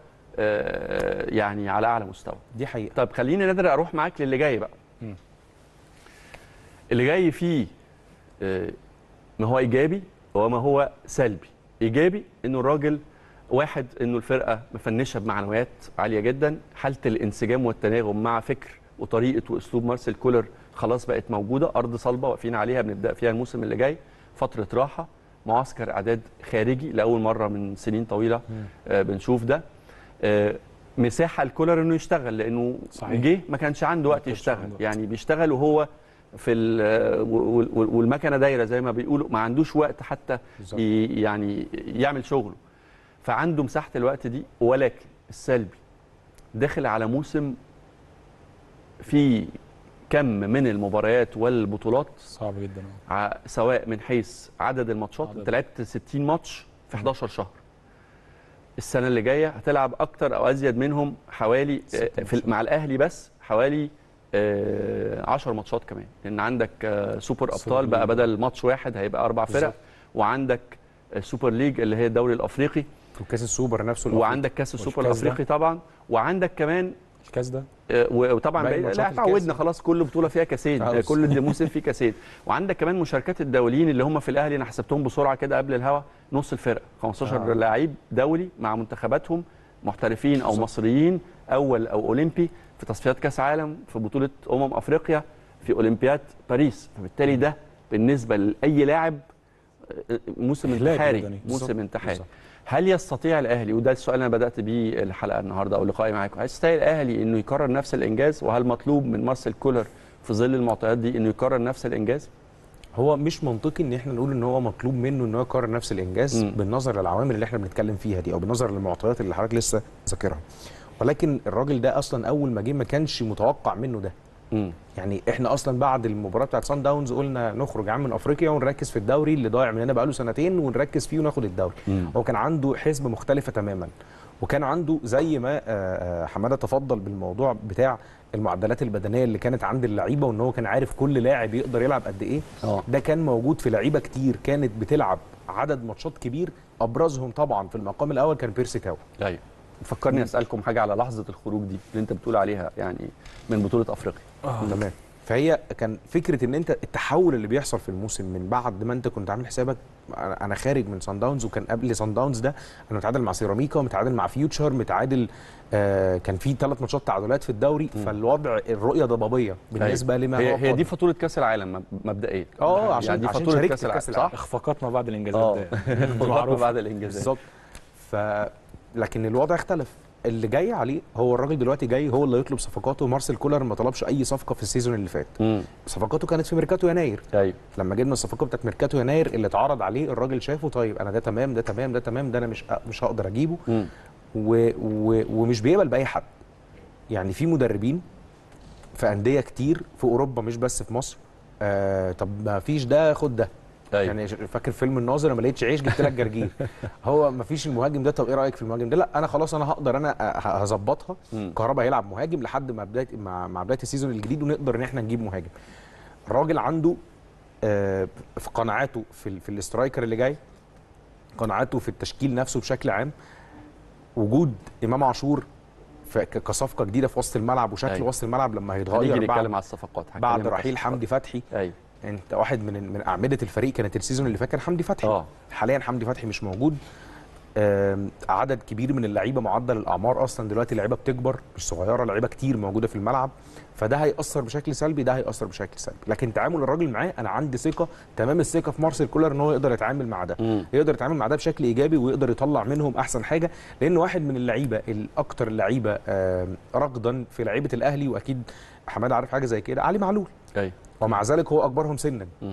آه، يعني على اعلى مستوى دي حقيقه طب خليني نادر اروح معاك للي جاي بقى مم. اللي جاي فيه آه، ما هو ايجابي وما هو سلبي ايجابي انه الراجل واحد انه الفرقه مفنشه بمعنويات عاليه جدا حاله الانسجام والتناغم مع فكر وطريقه واسلوب مارسيل كولر خلاص بقت موجوده ارض صلبه واقفين عليها بنبدا فيها الموسم اللي جاي فتره راحه معسكر اعداد خارجي لاول مره من سنين طويله آه بنشوف ده آه مساحه لكولر انه يشتغل لانه صحيح. جه ما كانش عنده وقت كانش يشتغل عنده وقت. يعني بيشتغل وهو في ال- وال- وال- والمكنه دايره زي ما بيقولوا ما عندوش وقت حتى بالظبط. ي- يعني يعمل شغله فعنده مساحه الوقت دي ولكن السلبي داخل على موسم في كم من المباريات والبطولات صعب جدا ع- سواء من حيث عدد الماتشات عدد. انت لعبت 60 ماتش في 11 شهر السنه اللي جايه هتلعب اكتر او ازيد منهم حوالي ست آه، في ماتشات. مع الاهلي بس حوالي 10 ماتشات كمان لان عندك آه، سوبر سوبر ابطال بقى ليج. بدل ماتش واحد هيبقى اربع فرق بالظبط. وعندك السوبر ليج اللي هي الدوري الافريقي وكاس السوبر نفسه الأفريقي. وعندك كاس السوبر والكاس ده. الافريقي طبعا وعندك كمان الكاس ده آه، و- وطبعا باقي باقي- ماتشات لا الكاس. اتعودنا خلاص كل بطوله فيها كاسين آه، آه، كل موسم فيه كاسين وعندك كمان مشاركات الدوليين اللي هم في الاهلي انا حسبتهم بسرعه كده قبل الهوا نص الفرقه 15 آه. لعيب دولي مع منتخباتهم محترفين او مصريين اول او اولمبي في تصفيات كاس عالم في بطوله امم افريقيا في اولمبياد باريس فبالتالي ده بالنسبه لاي لاعب آه، موسم إهلاك انتحاري بدني. موسم بالظبط. انتحاري بالظبط. هل يستطيع الاهلي وده السؤال اللي انا بدات بيه الحلقه النهارده او لقائي معاكم هل يستطيع الاهلي انه يكرر نفس الانجاز وهل مطلوب من مارسيل كولر في ظل المعطيات دي انه يكرر نفس الانجاز هو مش منطقي ان احنا نقول ان هو مطلوب منه ان هو يكرر نفس الانجاز مم. بالنظر للعوامل اللي احنا بنتكلم فيها دي او بالنظر للمعطيات اللي حضرتك لسه ذاكرها ولكن الراجل ده اصلا اول ما جه ما كانش متوقع منه ده امم يعني احنا اصلا بعد المباراه بتاعت سان داونز قلنا نخرج يا عم من افريقيا ونركز في الدوري اللي ضايع مننا بقاله سنتين ونركز فيه وناخد الدوري مم. هو كان عنده حسبه مختلفه تماما وكان عنده زي ما آه، آه، حماده تفضل بالموضوع بتاع المعدلات البدنيه اللي كانت عند اللعيبه وان هو كان عارف كل لاعب يقدر يلعب قد ايه اه ده كان موجود في لعيبه كتير كانت بتلعب عدد ماتشات كبير ابرزهم طبعا في المقام الاول كان بيرسي تاو ايوه فكرني اسالكم حاجه على لحظه الخروج دي اللي انت بتقول عليها يعني من بطوله افريقيا تمام فهي كان فكره ان انت التحول اللي بيحصل في الموسم من بعد ما انت كنت عامل حسابك انا أنا خارج من سان داونز وكان قبل سان داونز ده انا متعادل مع سيراميكا ومتعادل مع فيوتشر متعادل آه كان في ثلاث ماتشات تعادلات في الدوري فالوضع الرؤيه ضبابيه بالنسبه لما هو هي, هي دي قادم. فاتوره كاس العالم مب- مبدئيا اه عشان يعني دي عشان فاتوره شاركت كاس في العالم كاس صح؟ اخفاقات ما بعد الانجازات اه ده معروف بعد الانجازات بالظبط ف لكن الوضع اختلف اللي جاي عليه هو الراجل دلوقتي جاي هو اللي يطلب صفقاته مارسيل كولر ما طلبش اي صفقه في السيزون اللي فات امم صفقاته كانت في ميركاتو يناير ايوه لما جبنا الصفقه بتاعت ميركاتو يناير اللي اتعرض عليه الراجل شافه طيب انا ده تمام ده تمام ده تمام ده انا مش مش هقدر اجيبه امم و و ومش بيقبل باي حد يعني في مدربين في انديه كتير في اوروبا مش بس في مصر آه طب ما فيش ده خد ده ايوه يعني فاكر فيلم الناظر ما لقيتش عيش جبت لك جرجير هو ما فيش المهاجم ده طب ايه رايك في المهاجم ده لا انا خلاص انا هقدر انا أ- ه- هظبطها مم. كهربا هيلعب مهاجم لحد ما بدايه مع, مع بدايه السيزون الجديد ونقدر ان احنا نجيب مهاجم الراجل عنده آه، في قناعاته في, ال- في الاسترايكر اللي جاي قناعاته في التشكيل نفسه بشكل عام وجود امام عاشور ف- ك- كصفقه جديده في وسط الملعب وشكل أيوة. وسط الملعب لما هنيجي هيتغير نتكلم بعد, على الصفقات بعد هكلمك على رحيل الصفقات. حمدي فتحي ايوه انت واحد من من اعمده الفريق كانت السيزون اللي فات كان حمدي فتحي اه حاليا حمدي فتحي مش موجود آم، عدد كبير من اللعيبه معدل الاعمار اصلا دلوقتي اللعيبه بتكبر مش صغيره لعيبه كتير موجوده في الملعب فده هيأثر بشكل سلبي ده هيأثر بشكل سلبي لكن تعامل الراجل معاه انا عندي ثقه تمام الثقه في مارسيل كولر ان هو يقدر يتعامل مع ده مم. يقدر يتعامل مع ده بشكل ايجابي ويقدر يطلع منهم احسن حاجه لان واحد من اللعيبه الاكثر اللعيبه آم، رغدا في لعيبه الاهلي واكيد حماد عارف حاجه زي كده علي معلول ايوه ومع ذلك هو اكبرهم سنا مم.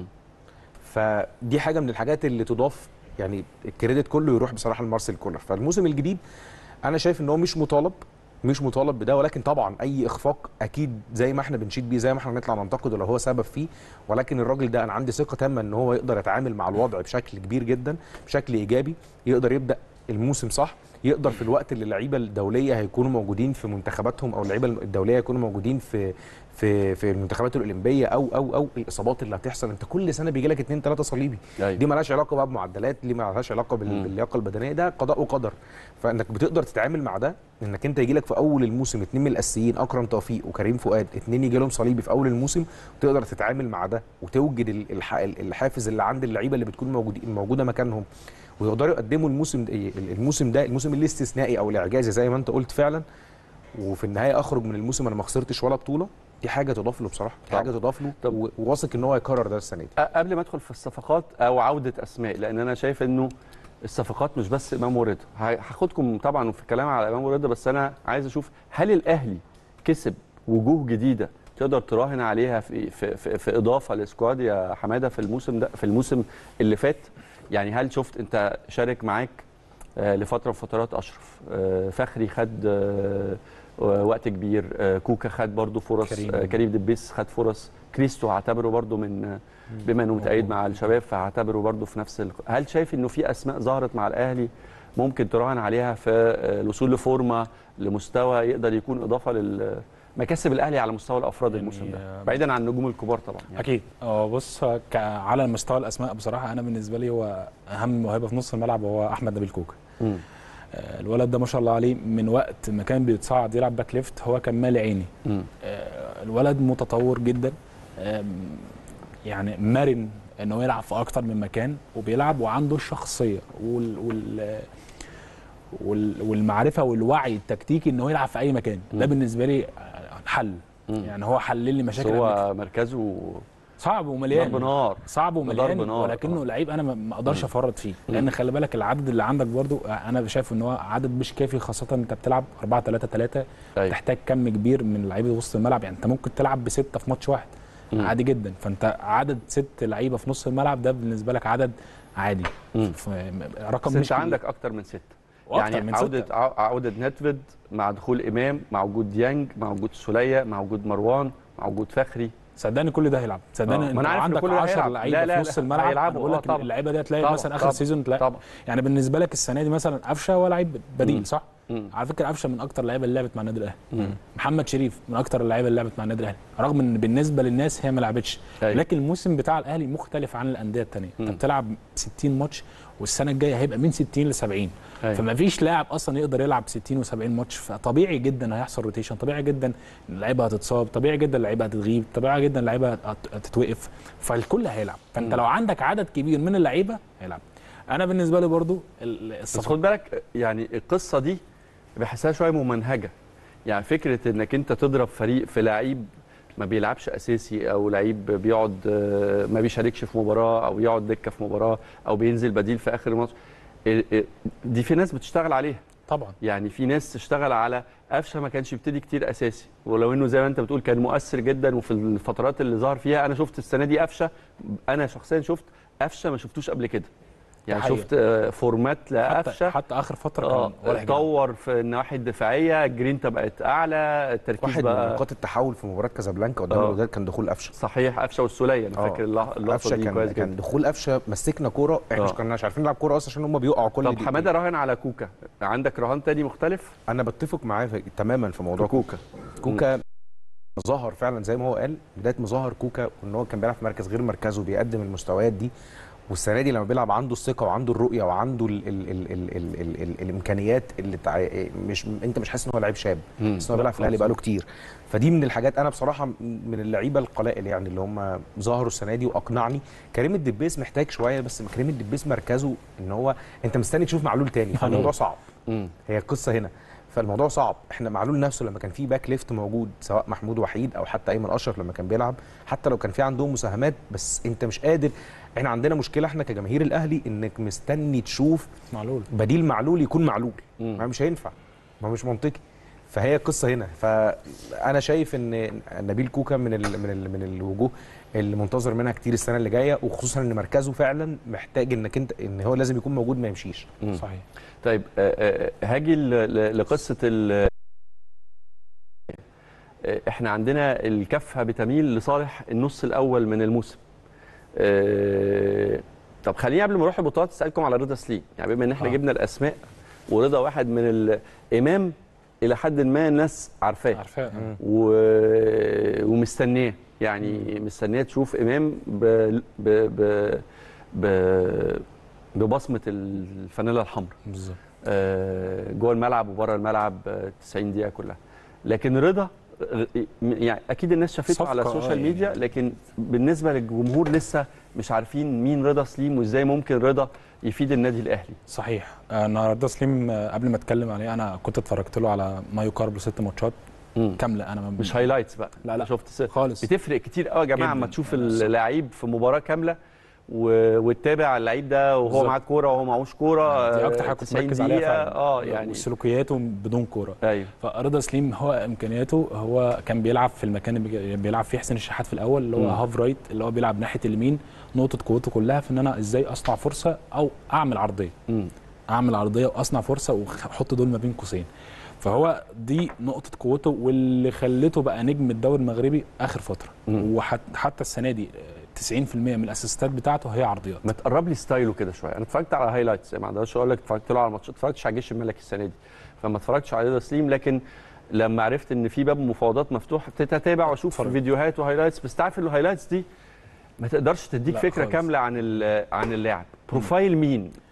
فدي حاجه من الحاجات اللي تضاف يعني الكريدت كله يروح بصراحه لمارسيل كولر فالموسم الجديد انا شايف ان هو مش مطالب مش مطالب بده ولكن طبعا اي اخفاق اكيد زي ما احنا بنشيد بيه زي ما احنا نطلع ننتقده لو هو سبب فيه ولكن الراجل ده انا عندي ثقه تامه ان هو يقدر يتعامل مع الوضع بشكل كبير جدا بشكل ايجابي يقدر يبدا الموسم صح يقدر في الوقت اللي اللعيبه الدوليه هيكونوا موجودين في منتخباتهم او اللعيبه الدوليه هيكونوا موجودين في في في المنتخبات الاولمبيه او او او الاصابات اللي هتحصل انت كل سنه بيجي لك اثنين ثلاثه صليبي ايوه دي مالهاش علاقه بقى بمعدلات دي مالهاش علاقه بال- مم. باللياقه البدنيه ده قضاء وقدر فانك بتقدر تتعامل مع ده انك انت يجي لك في اول الموسم اثنين من الاساسيين اكرم توفيق وكريم فؤاد اثنين يجي لهم صليبي في اول الموسم وتقدر تتعامل مع ده وتوجد ال- الح- الحافز اللي عند اللعيبه اللي بتكون موجودين موجوده مكانهم ويقدروا يقدموا الموسم ده الموسم ده الموسم الاستثنائي او الاعجازي زي ما انت قلت فعلا وفي النهايه اخرج من الموسم انا ما خسرتش ولا بطوله دي حاجه تضاف له بصراحه دي طبعا. حاجه تضاف له طب- و- وواثق ان هو هيكرر ده السنه دي أ- قبل ما ادخل في الصفقات او عوده اسماء لان انا شايف انه الصفقات مش بس امام ورضا ه- هاخدكم طبعا في الكلام على امام ورضا بس انا عايز اشوف هل الاهلي كسب وجوه جديده تقدر تراهن عليها في في في, في اضافه لسكواد يا حماده في الموسم ده في الموسم اللي فات يعني هل شفت انت شارك معاك آه، لفتره من فترات اشرف آه، فخري خد آه، وقت كبير آه، كوكا خد برضو فرص كريم. كريم, كريم دبيس خد فرص كريستو هعتبره برضو من آه، بما انه متأيد مع الشباب فهعتبره برضو في نفس ال... هل شايف انه في اسماء ظهرت مع الاهلي ممكن تراهن عليها في آه، الوصول لفورمه لمستوى يقدر يكون اضافه لل مكاسب الاهلي على مستوى الافراد يعني، الموسم ده آه، بعيدا عن النجوم الكبار طبعا يعني. اكيد اه بص هو ك- على مستوى الاسماء بصراحه انا بالنسبه لي هو اهم موهبه في نص الملعب هو احمد نبيل كوكا مم. آه، الولد ده ما شاء الله عليه من وقت ما كان بيتصعد يلعب باك ليفت هو كان مالي عيني مم. آه، الولد متطور جدا آم، يعني مرن ان هو يلعب في اكتر من مكان وبيلعب وعنده الشخصيه وال وال وال- والمعرفه والوعي التكتيكي ان هو يلعب في اي مكان ده مم. بالنسبه لي حل مم. يعني هو حل لي بس مشاكل قبل كده. هو مركزه صعب ومليان ضرب نار صعب ضرب ومليان نار، ولكنه آه. لعيب انا ما- ما اقدرش مم. افرط فيه مم. لان خلي بالك العدد اللي عندك برضو انا شايف ان هو عدد مش كافي خاصه انت بتلعب 4 3 3 أيوة. تحتاج كم كبير من لعيبه وسط الملعب يعني انت ممكن تلعب بسته في ماتش واحد مم. عادي جدا فانت عدد ست لعيبه في نص الملعب ده بالنسبه لك عدد عادي مم. ف- رقم بس مش انت كبير. عندك اكتر من ستة وأكتر يعني من عودة ستة. عو- عودة نتفيد مع دخول امام مع وجود ديانج مع وجود سولية مع وجود مروان مع وجود فخري صدقني كل ده هيلعب آه. صدقني ما انت أنا عارف إن عندك كل ده 10 هيلعب. لعيبه لا، في لا، نص لا، الملعب هيلعبوا. انا بقول آه، لك طبعا. اللعيبه دي هتلاقي طبعا، مثلا اخر طبعا، سيزون تلاقي طبعا يعني بالنسبه لك السنه دي مثلا قفشه هو لعيب مم. بديل صح؟ مم. على فكره قفشه من اكتر اللعيبه اللي لعبت مع النادي الاهلي مم. محمد شريف من اكتر اللعيبه اللي لعبت مع النادي الاهلي رغم ان بالنسبه للناس هي ما لعبتش أيوة. لكن الموسم بتاع الاهلي مختلف عن الانديه الثانيه انت مم. بتلعب 60 ماتش والسنه الجايه هيبقى من 60 ل 70 أيوة. فما فيش لاعب اصلا يقدر يلعب 60 و70 ماتش فطبيعي جدا هيحصل روتيشن طبيعي جدا اللعيبه هتتصاب طبيعي جدا اللعيبه هتغيب طبيعي جدا اللعيبه هت- هتتوقف فالكل هيلعب فانت مم. لو عندك عدد كبير من اللعيبه هيلعب انا بالنسبه لي برضو ال- بس الصفقات خد بالك يعني القصه دي بحسها شويه ممنهجه يعني فكره انك انت تضرب فريق في لعيب ما بيلعبش اساسي او لعيب بيقعد آه، ما بيشاركش في مباراه او يقعد دكه في مباراه او بينزل بديل في اخر الماتش إيه- إيه، دي في ناس بتشتغل عليها طبعا يعني في ناس تشتغل على قفشه ما كانش يبتدي كتير اساسي ولو انه زي ما انت بتقول كان مؤثر جدا وفي الفترات اللي ظهر فيها انا شفت السنه دي قفشه انا شخصيا شفت قفشه ما شفتوش قبل كده يعني حقيقة. شفت آه، فورمات حتى, لقفشه حتى اخر فتره اه كان ولا حاجة. اتطور في النواحي الدفاعيه الجرينتا بقت اعلى التركيز واحد من بقى نقاط التحول في مباراه كازابلانكا قدام آه. الوداد كان دخول قفشه صحيح قفشه والسوليه انا آه. فاكر اللح- اللقطه قفشه دي كان كويس كان جدا دخول قفشه مسكنا كوره احنا آه. مش كناش عارفين نلعب كوره اصلا عشان هم بيقعوا كل طب دقيقتين. حماده راهن على كوكا عندك رهان تاني مختلف انا بتفق معاه في- تماما في موضوع كوكا كوكا ظهر فعلا زي ما هو قال بدايه مظاهر كوكا وان هو كان بيلعب في مركز غير مركزه بيقدم المستويات دي والسنه دي لما بيلعب عنده الثقه وعنده الرؤيه وعنده ال ال ال ال ال ال ال الامكانيات اللي تع... مش انت مش حاسس ان هو لعيب شاب مم. بس هو بيلعب في الاهلي بقاله كتير فدي من الحاجات انا بصراحه من اللعيبه القلائل يعني اللي هم ظهروا السنه دي واقنعني كريم الدبيس محتاج شويه بس كريم الدبيس مركزه ان هو انت مستني تشوف معلول تاني فالموضوع صعب مم. هي القصه هنا فالموضوع صعب احنا معلول نفسه لما كان في باك ليفت موجود سواء محمود وحيد او حتى ايمن اشرف لما كان بيلعب حتى لو كان في عندهم مساهمات بس انت مش قادر احنا عندنا مشكله احنا كجماهير الاهلي انك مستني تشوف معلول بديل معلول يكون معلول مم. ما مش هينفع ما مش منطقي فهي القصه هنا فانا شايف ان نبيل كوكا من ال من ال من الوجوه اللي منتظر منها كتير السنه اللي جايه وخصوصا ان مركزه فعلا محتاج انك انت ان هو لازم يكون موجود ما يمشيش مم. صحيح طيب آه، آه، هاجي ل- ل- لقصه ال آه، احنا عندنا الكفه بتميل لصالح النص الاول من الموسم آه، طب خليني قبل ما نروح البطولات اسالكم على رضا سليم يعني بما ان احنا آه. جبنا الاسماء ورضا واحد من الامام الى حد ما الناس عارفاه عارفاه و... ومستنيه يعني مستنيه تشوف امام ب... ب... ب... ب... ببصمه الفانيلا الحمراء بالظبط آه، جوه الملعب وبره الملعب آه، 90 دقيقه كلها لكن رضا آه، يعني اكيد الناس شافته صفقة، على آه، السوشيال يعني. ميديا لكن بالنسبه للجمهور لسه مش عارفين مين رضا سليم وازاي ممكن رضا يفيد النادي الاهلي صحيح انا رضا سليم آه، قبل ما اتكلم عليه انا كنت اتفرجت له على مايو كاربو ست ماتشات كامله انا ما- مش هايلايتس بقى لا، لا. شفت س... خالص بتفرق كتير قوي يا جماعه جداً. اما تشوف يعني اللعيب في مباراه كامله و... وتتابع اللعيب ده وهو بالظبط. معاه كوره وهو معهوش كوره دي آه، اكتر حاجه كنت 90 مركز عليها دقيقة، فعلا اه يعني سلوكياته بدون كوره ايوه فرضا سليم هو امكانياته هو كان بيلعب في المكان اللي بيجي- بيلعب فيه حسين الشحات في الاول اللي هو مم. هاف رايت اللي هو بيلعب ناحيه اليمين نقطه قوته كلها في ان انا ازاي اصنع فرصه او اعمل عرضيه مم. اعمل عرضيه واصنع فرصه واحط دول ما بين قوسين فهو دي نقطه قوته واللي خلته بقى نجم الدوري المغربي اخر فتره مم. وحتى السنه دي آه، 90% من الاسيستات بتاعته هي عرضيات ما تقرب لي ستايله كده شويه انا اتفرجت على هايلايتس ما اقدرش اقول لك اتفرجت له على ماتشات اتفرجتش على الجيش الملكي السنه دي فما اتفرجتش على رضا سليم لكن لما عرفت ان في باب مفاوضات مفتوح ابتديت اتابع واشوف اتفرج. فيديوهات وهايلايتس بس تعرف ان الهايلايتس دي ما تقدرش تديك لا فكره خالص. كامله عن ال- عن اللاعب بروفايل مين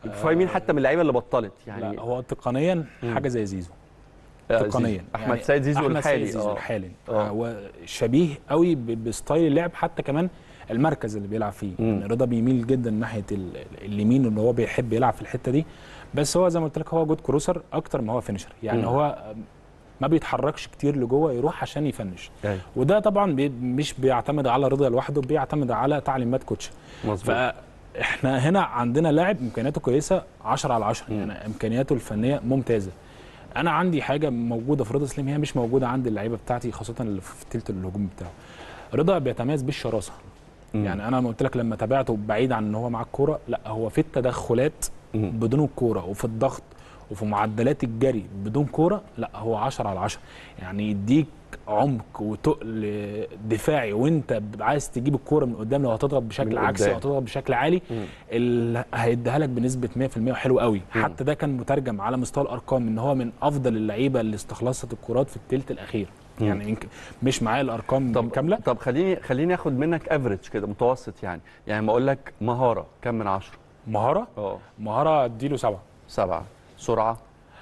في مين حتى من اللعيبه اللي بطلت يعني لا هو تقنيا حاجه زي زيزو آه، تقنيا زيزو. احمد سيد زيزو أحمد الحالي سيد زيزو اه الحالي آه. هو شبيه قوي ب- بستايل اللعب حتى كمان المركز اللي بيلعب فيه مم. يعني رضا بيميل جدا ناحيه ال- اليمين ان هو بيحب يلعب في الحته دي بس هو زي ما قلت لك هو جود كروسر اكتر ما هو فينشر يعني مم. هو ما بيتحركش كتير لجوه يروح عشان يفنش أيوة. وده طبعا بي مش بيعتمد على رضا لوحده بيعتمد على تعليمات كوتش مظبوط فاحنا هنا عندنا لاعب امكانياته كويسه 10 على 10 مم. يعني امكانياته الفنيه ممتازه انا عندي حاجه موجوده في رضا سليم هي مش موجوده عند اللعيبه بتاعتي خاصه اللي في تلت الهجوم بتاعه رضا بيتميز بالشراسه مم. يعني انا قلت لك لما تابعته بعيد عن ان هو معاه الكوره لا هو في التدخلات مم. بدون الكوره وفي الضغط وفي معدلات الجري بدون كوره لا هو 10 على 10 يعني يديك عمق وتقل دفاعي وانت عايز تجيب الكوره من قدام لو هتضغط من بشكل قدام. عكسي او هتضغط بشكل عالي مم. ال- هيديها لك بنسبه 100% وحلو قوي مم. حتى ده كان مترجم على مستوى الارقام ان هو من افضل اللعيبه اللي استخلصت الكرات في الثلث الاخير مم. يعني يمكن مش معايا الارقام طب كامله طب خليني خليني اخد منك افريج كده متوسط يعني يعني ما اقول لك مهاره كم من عشرة مهاره اه مهاره اديله سبعه سبعة سرعه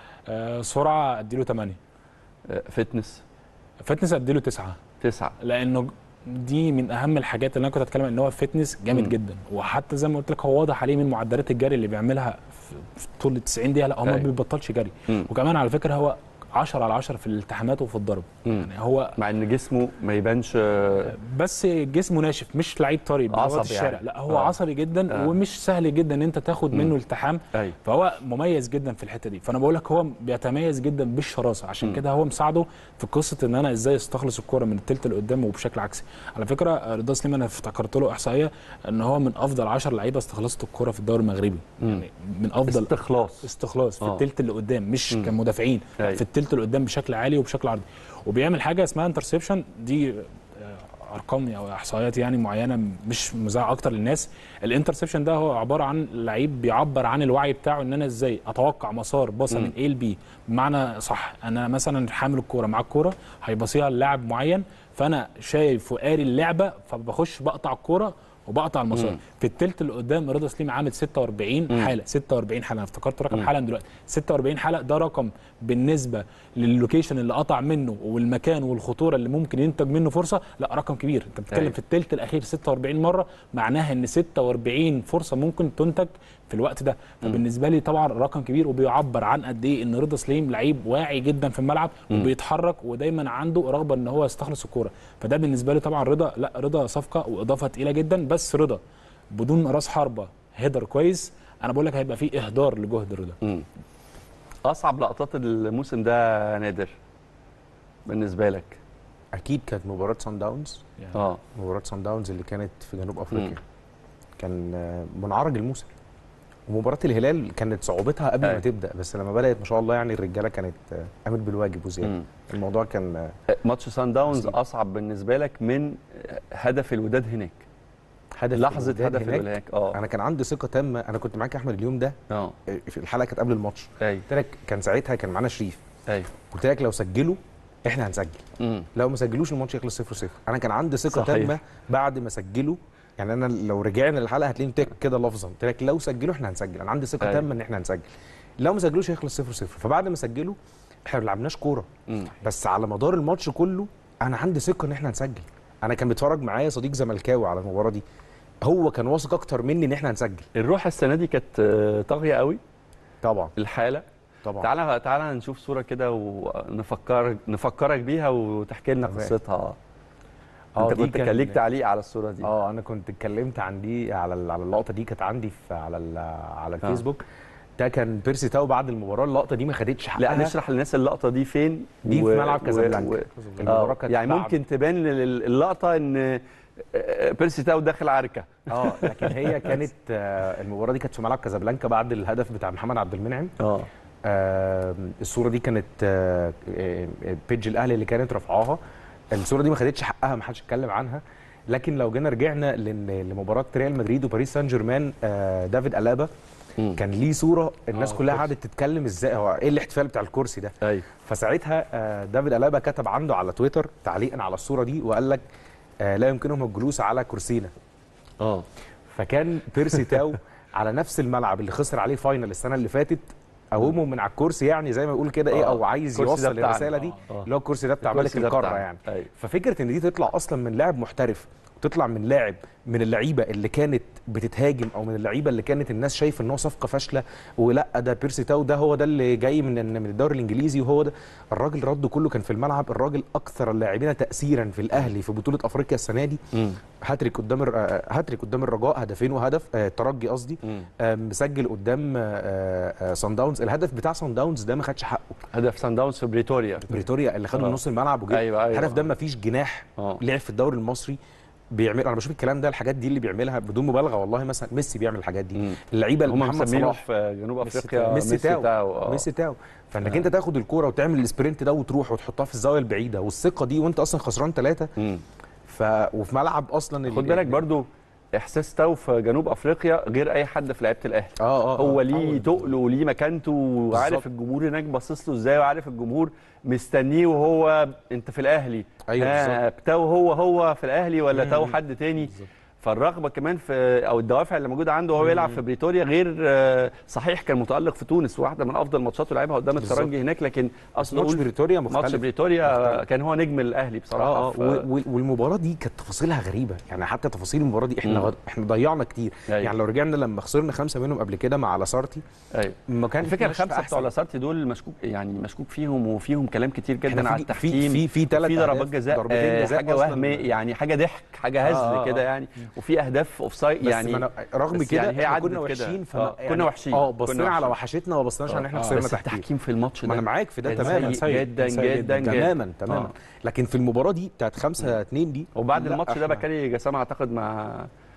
آه سرعه اديله 8 آه، فتنس فتنس اديله تسعه تسعة لانه دي من اهم الحاجات اللي انا كنت اتكلم ان هو فتنس جامد مم. جدا وحتى زي ما قلت لك هو واضح عليه من معدلات الجري اللي بيعملها في في طول ال 90 دقيقه لا هو ما أيوة. بيبطلش جري مم. وكمان على فكره هو 10 على 10 في الالتحامات وفي الضرب مم. يعني هو مع ان جسمه ما يبانش آه، بس جسمه ناشف مش لعيب طري بلغة عصبي الشارع يعني. لا هو آه. عصبي جدا آه. ومش سهل جدا ان انت تاخد مم. منه التحام ايوه فهو مميز جدا في الحته دي فانا بقول لك هو بيتميز جدا بالشراسه عشان مم. كده هو مساعده في قصه ان انا ازاي استخلص الكره من التلت اللي قدام وبشكل عكسي على فكره آه، رضا سليم انا افتكرت له احصائيه ان هو من افضل 10 لعيبه استخلصت الكره في الدوري المغربي مم. يعني من افضل استخلاص استخلاص في آه. التلت اللي قدام مش مم. كمدافعين لا، أيوة. في التلت اللي قدام بشكل عالي وبشكل عرضي وبيعمل حاجه اسمها انترسبشن دي آه، ارقام او احصائيات يعني معينه مش مذاعه اكتر للناس الانترسبشن ده هو عباره عن لعيب بيعبر عن الوعي بتاعه ان انا ازاي اتوقع مسار باصه مم. من A ل B بمعنى صح انا مثلا حامل الكوره مع الكوره هيباصيها للاعب معين فانا شايف وقاري اللعبه فبخش بقطع الكوره وبقطع المسار مم. في التلت اللي قدام رضا سليم عامل 46 مم. حاله 46 حاله انا افتكرت رقم مم. حالا دلوقتي 46 حاله ده رقم بالنسبه للوكيشن اللي قطع منه والمكان والخطوره اللي ممكن ينتج منه فرصه لا رقم كبير انت بتتكلم أيوة. في التلت الاخير 46 مره معناها ان 46 فرصه ممكن تنتج في الوقت ده فبالنسبه لي طبعا رقم كبير وبيعبر عن قد ايه ان رضا سليم لعيب واعي جدا في الملعب مم. وبيتحرك ودايما عنده رغبه ان هو يستخلص الكوره فده بالنسبه لي طبعا رضا لا رضا صفقه واضافه تقيله جدا بس رضا بدون راس حربه هيدر كويس انا بقول لك هيبقى فيه اهدار لجهد رضا مم. اصعب لقطات الموسم ده نادر بالنسبه لك اكيد كانت مباراه سان داونز يعني اه مباراه سان داونز اللي كانت في جنوب مم. افريقيا كان آه، منعرج الموسم ومباراه الهلال كانت صعوبتها قبل أيوة. ما تبدا بس لما بدات ما شاء الله يعني الرجاله كانت آه، قامت بالواجب وزياده مم. الموضوع كان آه، ماتش سان داونز بسيط. اصعب بالنسبه لك من هدف الوداد هناك هدف لحظه الوداد هدف الوداد هناك اه انا كان عندي ثقه تامه انا كنت معاك يا احمد اليوم ده اه آه، في الحلقه كانت قبل الماتش ايوه قلت لك كان ساعتها كان معانا شريف ايوه قلت لك لو سجلوا احنا هنسجل مم. لو ما سجلوش الماتش يخلص 0 0 انا كان عندي ثقه صحيح. تامه بعد ما سجلوا يعني انا لو رجعنا للحلقه هتلاقيني قلت لك كده لفظا قلت لك لو سجلوا احنا هنسجل انا عندي ثقه أيوة. تامه ان احنا هنسجل لو ما سجلوش هيخلص 0 0 فبعد ما سجلوا احنا ما لعبناش كوره مم. بس على مدار الماتش كله انا عندي ثقه ان احنا هنسجل انا كان بيتفرج معايا صديق زملكاوي على المباراه دي هو كان واثق اكتر مني ان احنا هنسجل الروح السنه دي كانت آه، طاغيه قوي طبعا الحاله طبعا تعالى تعالى نشوف صوره كده ونفكر نفكرك بيها وتحكي لنا تمام. قصتها آه، انت دي كنت كان- كان ليك تعليق على الصوره دي اه انا كنت اتكلمت عن دي على ال- على اللقطه دي كانت عندي في على ال- على الفيسبوك ده كان بيرسي تاو بعد المباراه اللقطه دي ما خدتش حقها لا نشرح للناس اللقطه دي فين دي في ملعب كازابلانكا و... المباراه آه كانت يعني بعد- ممكن تبان لل- اللقطه ان آه، بيرسي تاو داخل عركه اه لكن هي كانت آه، المباراه دي كانت في ملعب كازابلانكا بعد الهدف بتاع محمد عبد المنعم اه آه، الصوره دي كانت آه، آه، بيج الاهلي اللي كانت رافعاها الصوره دي ما خدتش حقها ما حدش اتكلم عنها لكن لو جينا رجعنا لن- لمباراه ريال مدريد وباريس سان جيرمان آه، دافيد الابا مم. كان ليه صوره الناس آه، كلها الكرسي. قعدت تتكلم ازاي هو ايه الاحتفال بتاع الكرسي ده ايوه فساعتها آه، دافيد الابا كتب عنده على تويتر تعليقا على الصوره دي وقال لك آه، لا يمكنهم الجلوس على كرسينا اه فكان بيرسي تاو على نفس الملعب اللي خسر عليه فاينل السنه اللي فاتت قومه من على الكرسي يعني زي ما يقول كده ايه آه. او عايز الكرسي ده يوصل بتاعنا. الرساله دي آه. اللي هو الكرسي ده بتاع ملك الكرسي ده القاره بتاعنا. يعني أيوة. ففكره ان دي تطلع اصلا من لاعب محترف تطلع من لاعب من اللعيبه اللي كانت بتتهاجم او من اللعيبه اللي كانت الناس شايفه ان هو صفقه فاشله ولا ده بيرسي تاو ده هو ده اللي جاي من من الدوري الانجليزي وهو ده الراجل رده كله كان في الملعب الراجل اكثر اللاعبين تاثيرا في الاهلي في بطوله افريقيا السنه دي مم. هاتريك قدام الر- آه، هاتريك قدام الرجاء هدفين وهدف آه، الترجي قصدي مم. آه، مسجل قدام سان داونز الهدف بتاع سان داونز ده ما خدش حقه هدف سان داونز في بريتوريا بريتوريا اللي خده آه. من نص الملعب وجه أيوة، أيوة. الهدف ده ما فيش جناح آه. لعب في الدوري المصري بيعمل انا بشوف الكلام ده الحاجات دي اللي بيعملها بدون مبالغه والله مثلا ميسي بيعمل الحاجات دي مم. اللعيبه هم محمد مسمينه صلاح في جنوب ميسي افريقيا تاو. ميسي تاو آه. ميسي تاو فانك انت تاخد الكوره وتعمل السبرنت ده وتروح وتحطها في الزاويه البعيده والثقه دي وانت اصلا خسران ثلاثه مم. ف... وفي ملعب اصلا خد ال- بالك برضو احساس تاو في جنوب افريقيا غير اي حد في لعيبه الاهلي اه اه هو آه. ليه أول- تقله وليه مكانته وعارف بالظبط. الجمهور هناك باصص له ازاي وعارف الجمهور مستنيه وهو انت في الاهلي أيوة ها، تاو هو هو في الاهلي ولا تاو مم. حد تاني فالرغبه كمان في او الدوافع اللي موجوده عنده وهو بيلعب في بريتوريا غير آه، صحيح كان متالق في تونس واحده من افضل ماتشاته لعبها قدام بالظبط. الترجي هناك لكن اصل ماتش نقول بريتوريا ماتش مختلف بريتوريا مختلف. كان هو نجم الاهلي بصراحه اه اه ف- و- و- والمباراه دي كانت تفاصيلها غريبه يعني حتى تفاصيل المباراه دي احنا مم. غ... احنا ضيعنا كتير أيوة. يعني لو رجعنا لما خسرنا خمسه منهم قبل كده مع لاسارتي ايوه ما كان الفكره ماشي الخمسه أحسن. بتوع لاسارتي دول مشكوك يعني مشكوك فيهم وفيهم كلام كتير جدا إحنا على في- التحكيم في في ثلاث في ضربات جزاء ضربتين آه، جزاء حاجه أصلاً. وهم يعني حاجه ضحك حاجه هزل آه، آه، كده آه. يعني وفي اهداف اوف سايد بس يعني ما أنا رغم بس كده يعني هي إحنا عدت كنا كده. وحشين فما آه، كنا وحشين. اه كنا بصينا على وحشين. وحشتنا وما بصيناش ان احنا آه، خسرنا بس تحكيم التحكيم في الماتش ده ما انا معاك في ده كان تماما سيء جدا سيء جدا جدا تماما تماما آه. لكن في المباراه دي بتاعت 5 2 دي وبعد لا، الماتش ده إحنا بكاري جسام اعتقد مع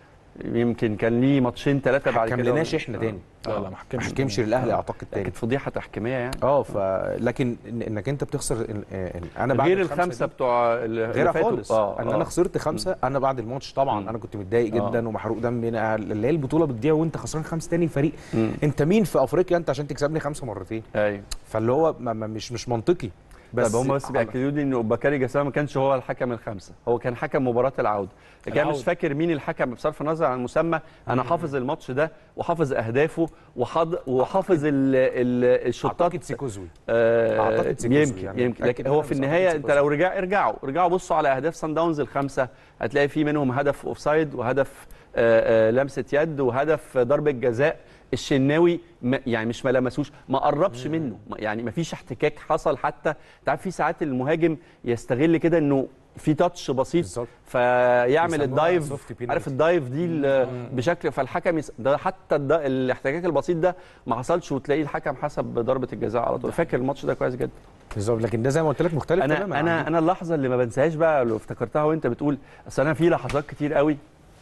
يمكن كان ليه ماتشين ثلاثه بعد ما كده كملناش احنا تاني لا لا ما ما حكمش حكمش للاهلي اعتقد تاني كانت فضيحه تحكيميه يعني اه ف لكن إن- انك انت بتخسر إن- إن- انا بعد غير الخمسة الخمسه دي- بتوع اللي غيرها فاتوا. خالص اه ان آه. انا خسرت خمسه انا بعد الماتش طبعا مم. انا كنت متضايق آه. جدا ومحروق دمي أنا- اللي هي البطوله بتضيع وانت خسران خمسه تاني فريق مم. انت مين في افريقيا انت عشان تكسبني خمسه مرتين ايوه فاللي هو ما ما مش مش منطقي بس طب هم بس على- بياكدوا لي انه بكاري جسام ما كانش هو الحكم الخمسه هو كان حكم مباراه العوده لكن انا مش العودة. فاكر مين الحكم بصرف النظر عن المسمى انا حافظ الماتش ده وحافظ اهدافه وحاض وحافظ ال- ال- الشوطات اعتقد سيكوزوي آه أعتقد سيكوزوي يمكن يعني يمكن متأكد لكن هو منها، في بس النهايه أعتقد انت لو رجع ارجعوا ارجعوا بصوا على اهداف سان داونز الخمسه هتلاقي في منهم هدف اوفسايد وهدف آه، آه، لمسه يد وهدف ضربه جزاء الشناوي ما- يعني مش ما لمسوش ما قربش منه ما- يعني ما فيش احتكاك حصل حتى انت عارف في ساعات المهاجم يستغل كده انه في تاتش بسيط بالظبط. فيعمل بيسموها الدايف soft penalty. عارف الدايف دي ال- بشكل فالحكم يس... ده حتى الد... الاحتكاك البسيط ده ما حصلش وتلاقي الحكم حسب ضربه الجزاء على طول فاكر الماتش ده كويس جدا بالظبط لكن ده زي ما قلت لك مختلف انا تماما انا عن- انا اللحظه اللي ما بنساهاش بقى لو افتكرتها وانت بتقول اصل انا في لحظات كتير قوي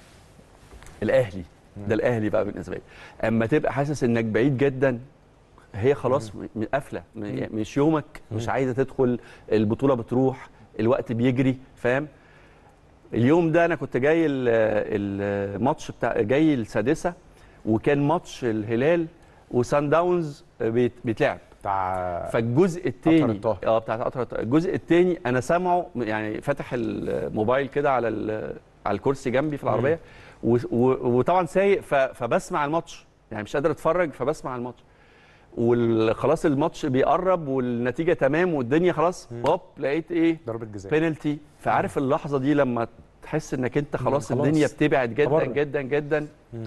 الاهلي ده الاهلي بقى بالنسبه لي اما تبقى حاسس انك بعيد جدا هي خلاص م- م- قافله م- مش يومك مش عايزه تدخل البطوله بتروح الوقت بيجري فاهم اليوم ده انا كنت جاي ال- الماتش بتاع جاي السادسه وكان ماتش الهلال وسان داونز بيت- بيتلعب بتاع فالجزء الثاني الطاهر. اه بتاع قطر الطاهر الجزء الثاني انا سامعه يعني فاتح الموبايل كده على ال- على الكرسي جنبي في العربيه و- و- وطبعا سايق ف- فبسمع الماتش يعني مش قادر اتفرج فبسمع الماتش وخلاص الماتش بيقرب والنتيجه تمام والدنيا خلاص هوب لقيت ايه ضربه جزاء بينالتي فعارف اللحظه دي لما تحس انك انت خلاص خلاص. الدنيا بتبعد جدا تبرر. جدا جدا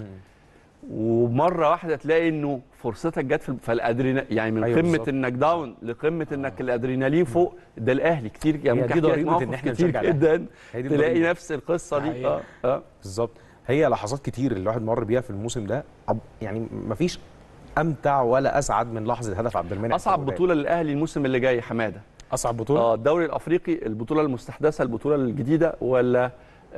ومره واحده تلاقي انه فرصتك جت في فالادرينا يعني من أيوة أيوة قمه بالظبط. انك داون لقمه انك الادرينالين فوق ده الاهلي كتير يعني هي ممكن دي أحكي لك ضريبة مواقف إن إحنا كتير نشجع الأهلي. جدا هي دي تلاقي الضريبة. نفس القصه دي حقيقة. اه اه بالظبط هي لحظات كتير اللي الواحد مر بيها في الموسم ده أب- يعني مفيش امتع ولا اسعد من لحظه هدف عبد المنعم اصعب الأولاني. بطوله للاهلي الموسم اللي جاي حماده اصعب بطوله اه الدوري الافريقي البطوله المستحدثه البطوله الجديده ولا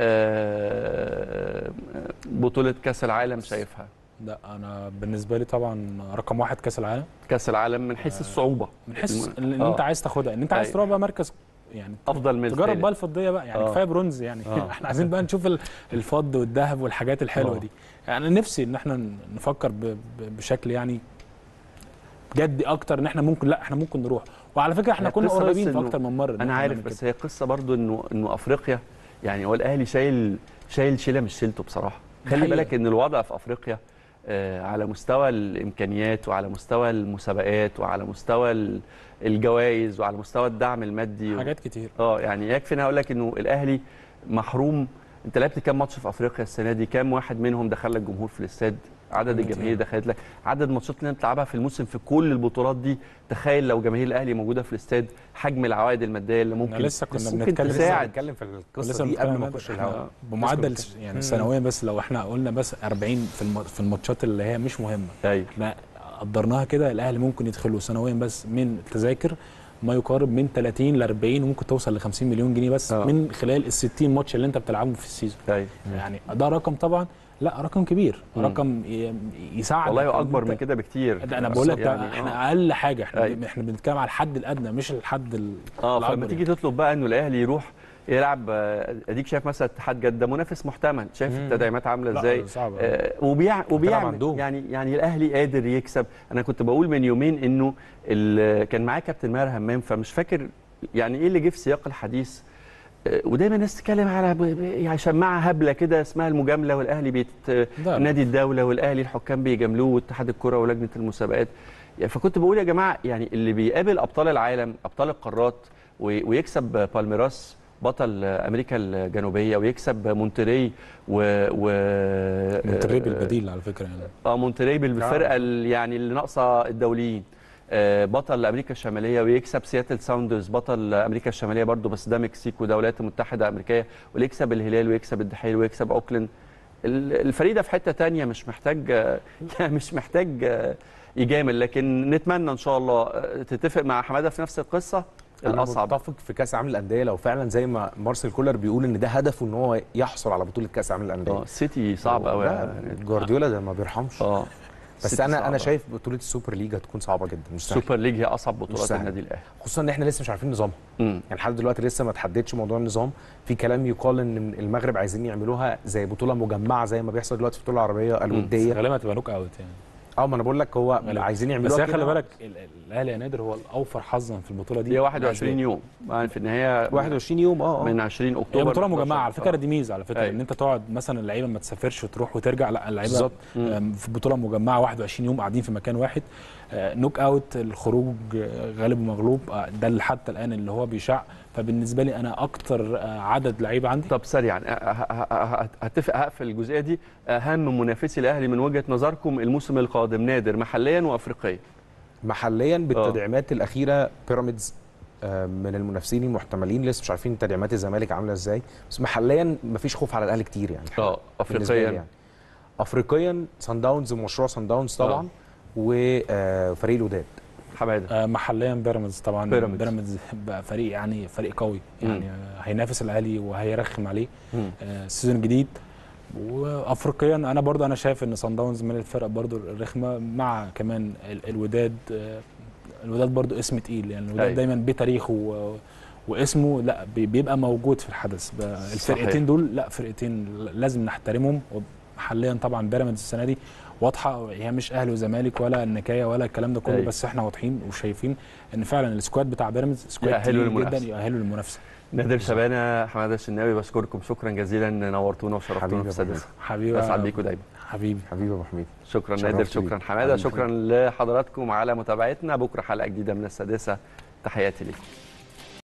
آه بطوله كاس العالم شايفها لا انا بالنسبه لي طبعا رقم واحد كاس العالم كاس العالم من حيث الصعوبه من حيث الم- ان آه. انت عايز تاخدها ان انت عايز أيوة. تروح بقى مركز يعني افضل من تجرب الثالث. بقى الفضيه بقى يعني آه. كفايه برونز يعني آه. احنا عايزين بقى نشوف ال- الفض والذهب والحاجات الحلوه آه. دي يعني أنا نفسي ان احنا نفكر ب- ب- بشكل يعني جدي اكتر ان احنا ممكن لا احنا ممكن نروح وعلى فكره احنا هي كنا القصة بس قريبين في إنه اكتر من مره إن انا إحنا عارف نعمل بس كده. هي قصه برضو انه انه افريقيا يعني هو الاهلي شايل شايل شيله مش شيلته بصراحه خلي حقيقة. بالك ان الوضع في افريقيا آه، على مستوى الامكانيات وعلى مستوى المسابقات وعلى مستوى ال- الجوائز وعلى مستوى الدعم المادي و... حاجات كتير اه يعني يكفي ان أنا اقول لك انه الاهلي محروم انت لعبت كام ماتش في افريقيا السنه دي كام واحد منهم دخل لك جمهور في الاستاد عدد كتير. الجماهير دخلت لك عدد الماتشات اللي انت بتلعبها في الموسم في كل البطولات دي تخيل لو جماهير الاهلي موجوده في الاستاد حجم العوائد الماديه اللي ممكن لسه كنا ممكن بنتكلم- تساعد نتكلم في القصه لسه دي قبل بنتكلم ما عن- نخش إحنا الهواء بمعدل الناس كلها يعني مم. سنويا بس لو احنا قلنا بس 40 في الم- في الماتشات اللي هي مش مهمه ايوه احنا قدرناها كده الاهلي ممكن يدخله سنويا بس من تذاكر ما يقارب من 30 ل 40 وممكن توصل ل 50 مليون جنيه بس آه. من خلال ال 60 ماتش اللي انت بتلعبهم في السيزون ايوه يعني ده رقم طبعا لا رقم كبير مم. رقم ي- يساعد والله هو اكبر من كده بكتير ده انا بقول لك يعني يعني احنا آه. اقل حاجه احنا أيوة. احنا بنتكلم على الحد الادنى مش الحد ال- اه الأكبر فلما تيجي يعني. تطلب بقى انه الاهلي يروح يلعب آه، اديك شايف مثلا اتحاد جده منافس محتمل شايف مم. التدعيمات عامله لا، ازاي صعب أوي. آه وبيع وبيعمل عندهم. يعني يعني الاهلي قادر يكسب انا كنت بقول من يومين انه ال- كان معاه كابتن ماهر همام فمش فاكر يعني ايه اللي جه في سياق الحديث آه، ودايما الناس تتكلم على ب- ب- يعني شماعه هبله كده اسمها المجامله والاهلي بيت لا. نادي الدوله والاهلي الحكام بيجاملوه واتحاد الكره ولجنه المسابقات يعني فكنت بقول يا جماعه يعني اللي بيقابل ابطال العالم ابطال القارات و- ويكسب بالميراس بطل امريكا الجنوبيه ويكسب مونتري و, و مونتري بالبديل على فكره يعني اه مونتري بالفرقه ال- يعني اللي ناقصه الدوليين آه، بطل امريكا الشماليه ويكسب سياتل ساوندرز بطل امريكا الشماليه برضو بس ده مكسيك والولايات المتحده الامريكيه ويكسب الهلال ويكسب الدحيل ويكسب اوكلاند ال- الفريق ده في حته تانية مش محتاج آه، يعني مش محتاج آه، يجامل لكن نتمنى ان شاء الله آه، تتفق مع حماده في نفس القصه انا الاصعب متفق في كاس العالم للانديه لو فعلا زي ما مارسيل كولر بيقول ان ده هدفه ان هو يحصل على بطوله كاس العالم اه للانديه السيتي صعب قوي لا، جوارديولا ده ما بيرحمش اه بس السيتي انا انا صعبة. شايف بطوله السوبر ليج هتكون صعبه جدا مش سهله سوبر ليج هي اصعب بطولات سهلة. النادي الاهلي خصوصا ان احنا لسه مش عارفين نظامها مم. يعني لحد دلوقتي لسه ما تحددش موضوع النظام في كلام يقال ان المغرب عايزين يعملوها زي بطوله مجمعه زي ما بيحصل دلوقتي في البطوله العربيه الوديه غالبا هتبقى نوك اوت يعني اه ما انا بقول لك هو غالبا. عايزين يعملوها بس هي كده. خلي بالك ال- ال- الاهلي يا نادر هو الاوفر حظا في البطوله دي هي 21 يوم يعني في النهايه 21 يوم اه من اه 20 هي اكتوبر بطوله 11. مجمعه على فكره آه. دي ميزه على فكره أيوة. ان انت تقعد مثلا اللعيبه ما تسافرش وتروح وترجع لا اللعيبه بالظبط. مم. آم، في بطوله مجمعه 21 يوم قاعدين في مكان واحد آه، نوك اوت الخروج آه، غالب ومغلوب آه، ده اللي حتى الان اللي هو بيشع فبالنسبه لي انا اكتر آه، عدد لعيبه عندي طب سريعا أ- ه- ه- ه- هتفق هقفل الجزئيه دي اهم منافسي الاهلي من وجهه نظركم الموسم القادم نادر محليا وافريقيا محليا بالتدعيمات الاخيره بيراميدز آه، من المنافسين المحتملين لسه مش عارفين تدعيمات الزمالك عامله ازاي بس محليا مفيش خوف على الاهلي كتير يعني اه بالنسبة لي افريقيا يعني. افريقيا سان داونز ومشروع سان داونز طبعا وفريق الوداد حماده آه، محليا بيراميدز طبعا بيراميدز. بيراميدز بقى فريق يعني فريق قوي مم. يعني آه، هينافس الاهلي وهيرخم عليه مم. آه، سيزون جديد وافريقيا انا برضو انا شايف ان صن داونز من الفرق برضو الرخمه مع كمان ال- الوداد آه، الوداد برضو اسم تقيل يعني الوداد أيوة. دايما بتاريخه و- واسمه لا بي- بيبقى موجود في الحدث ب- صحيح. الفرقتين دول لا فرقتين لازم نحترمهم محليا طبعا بيراميدز السنه دي واضحه هي مش اهلي وزمالك ولا النكايه ولا الكلام ده كله أيوة. بس احنا واضحين وشايفين ان فعلا السكواد بتاع بيراميدز سكواد يأهلوا تقيل جدا للمنافسة. يؤهلوا للمنافسه نادر شبانه حماده الشناوي بشكركم شكرا جزيلا نورتونا وشرفتونا حبيبي في يا أبو السادسه حبيبي اسعد بيكم دايما حبيبي حبيبي ابو حميد شكرا شرفت نادر بيك. شكرا حماده حبيبي. شكرا لحضراتكم على متابعتنا بكره حلقه جديده من السادسه تحياتي ليكم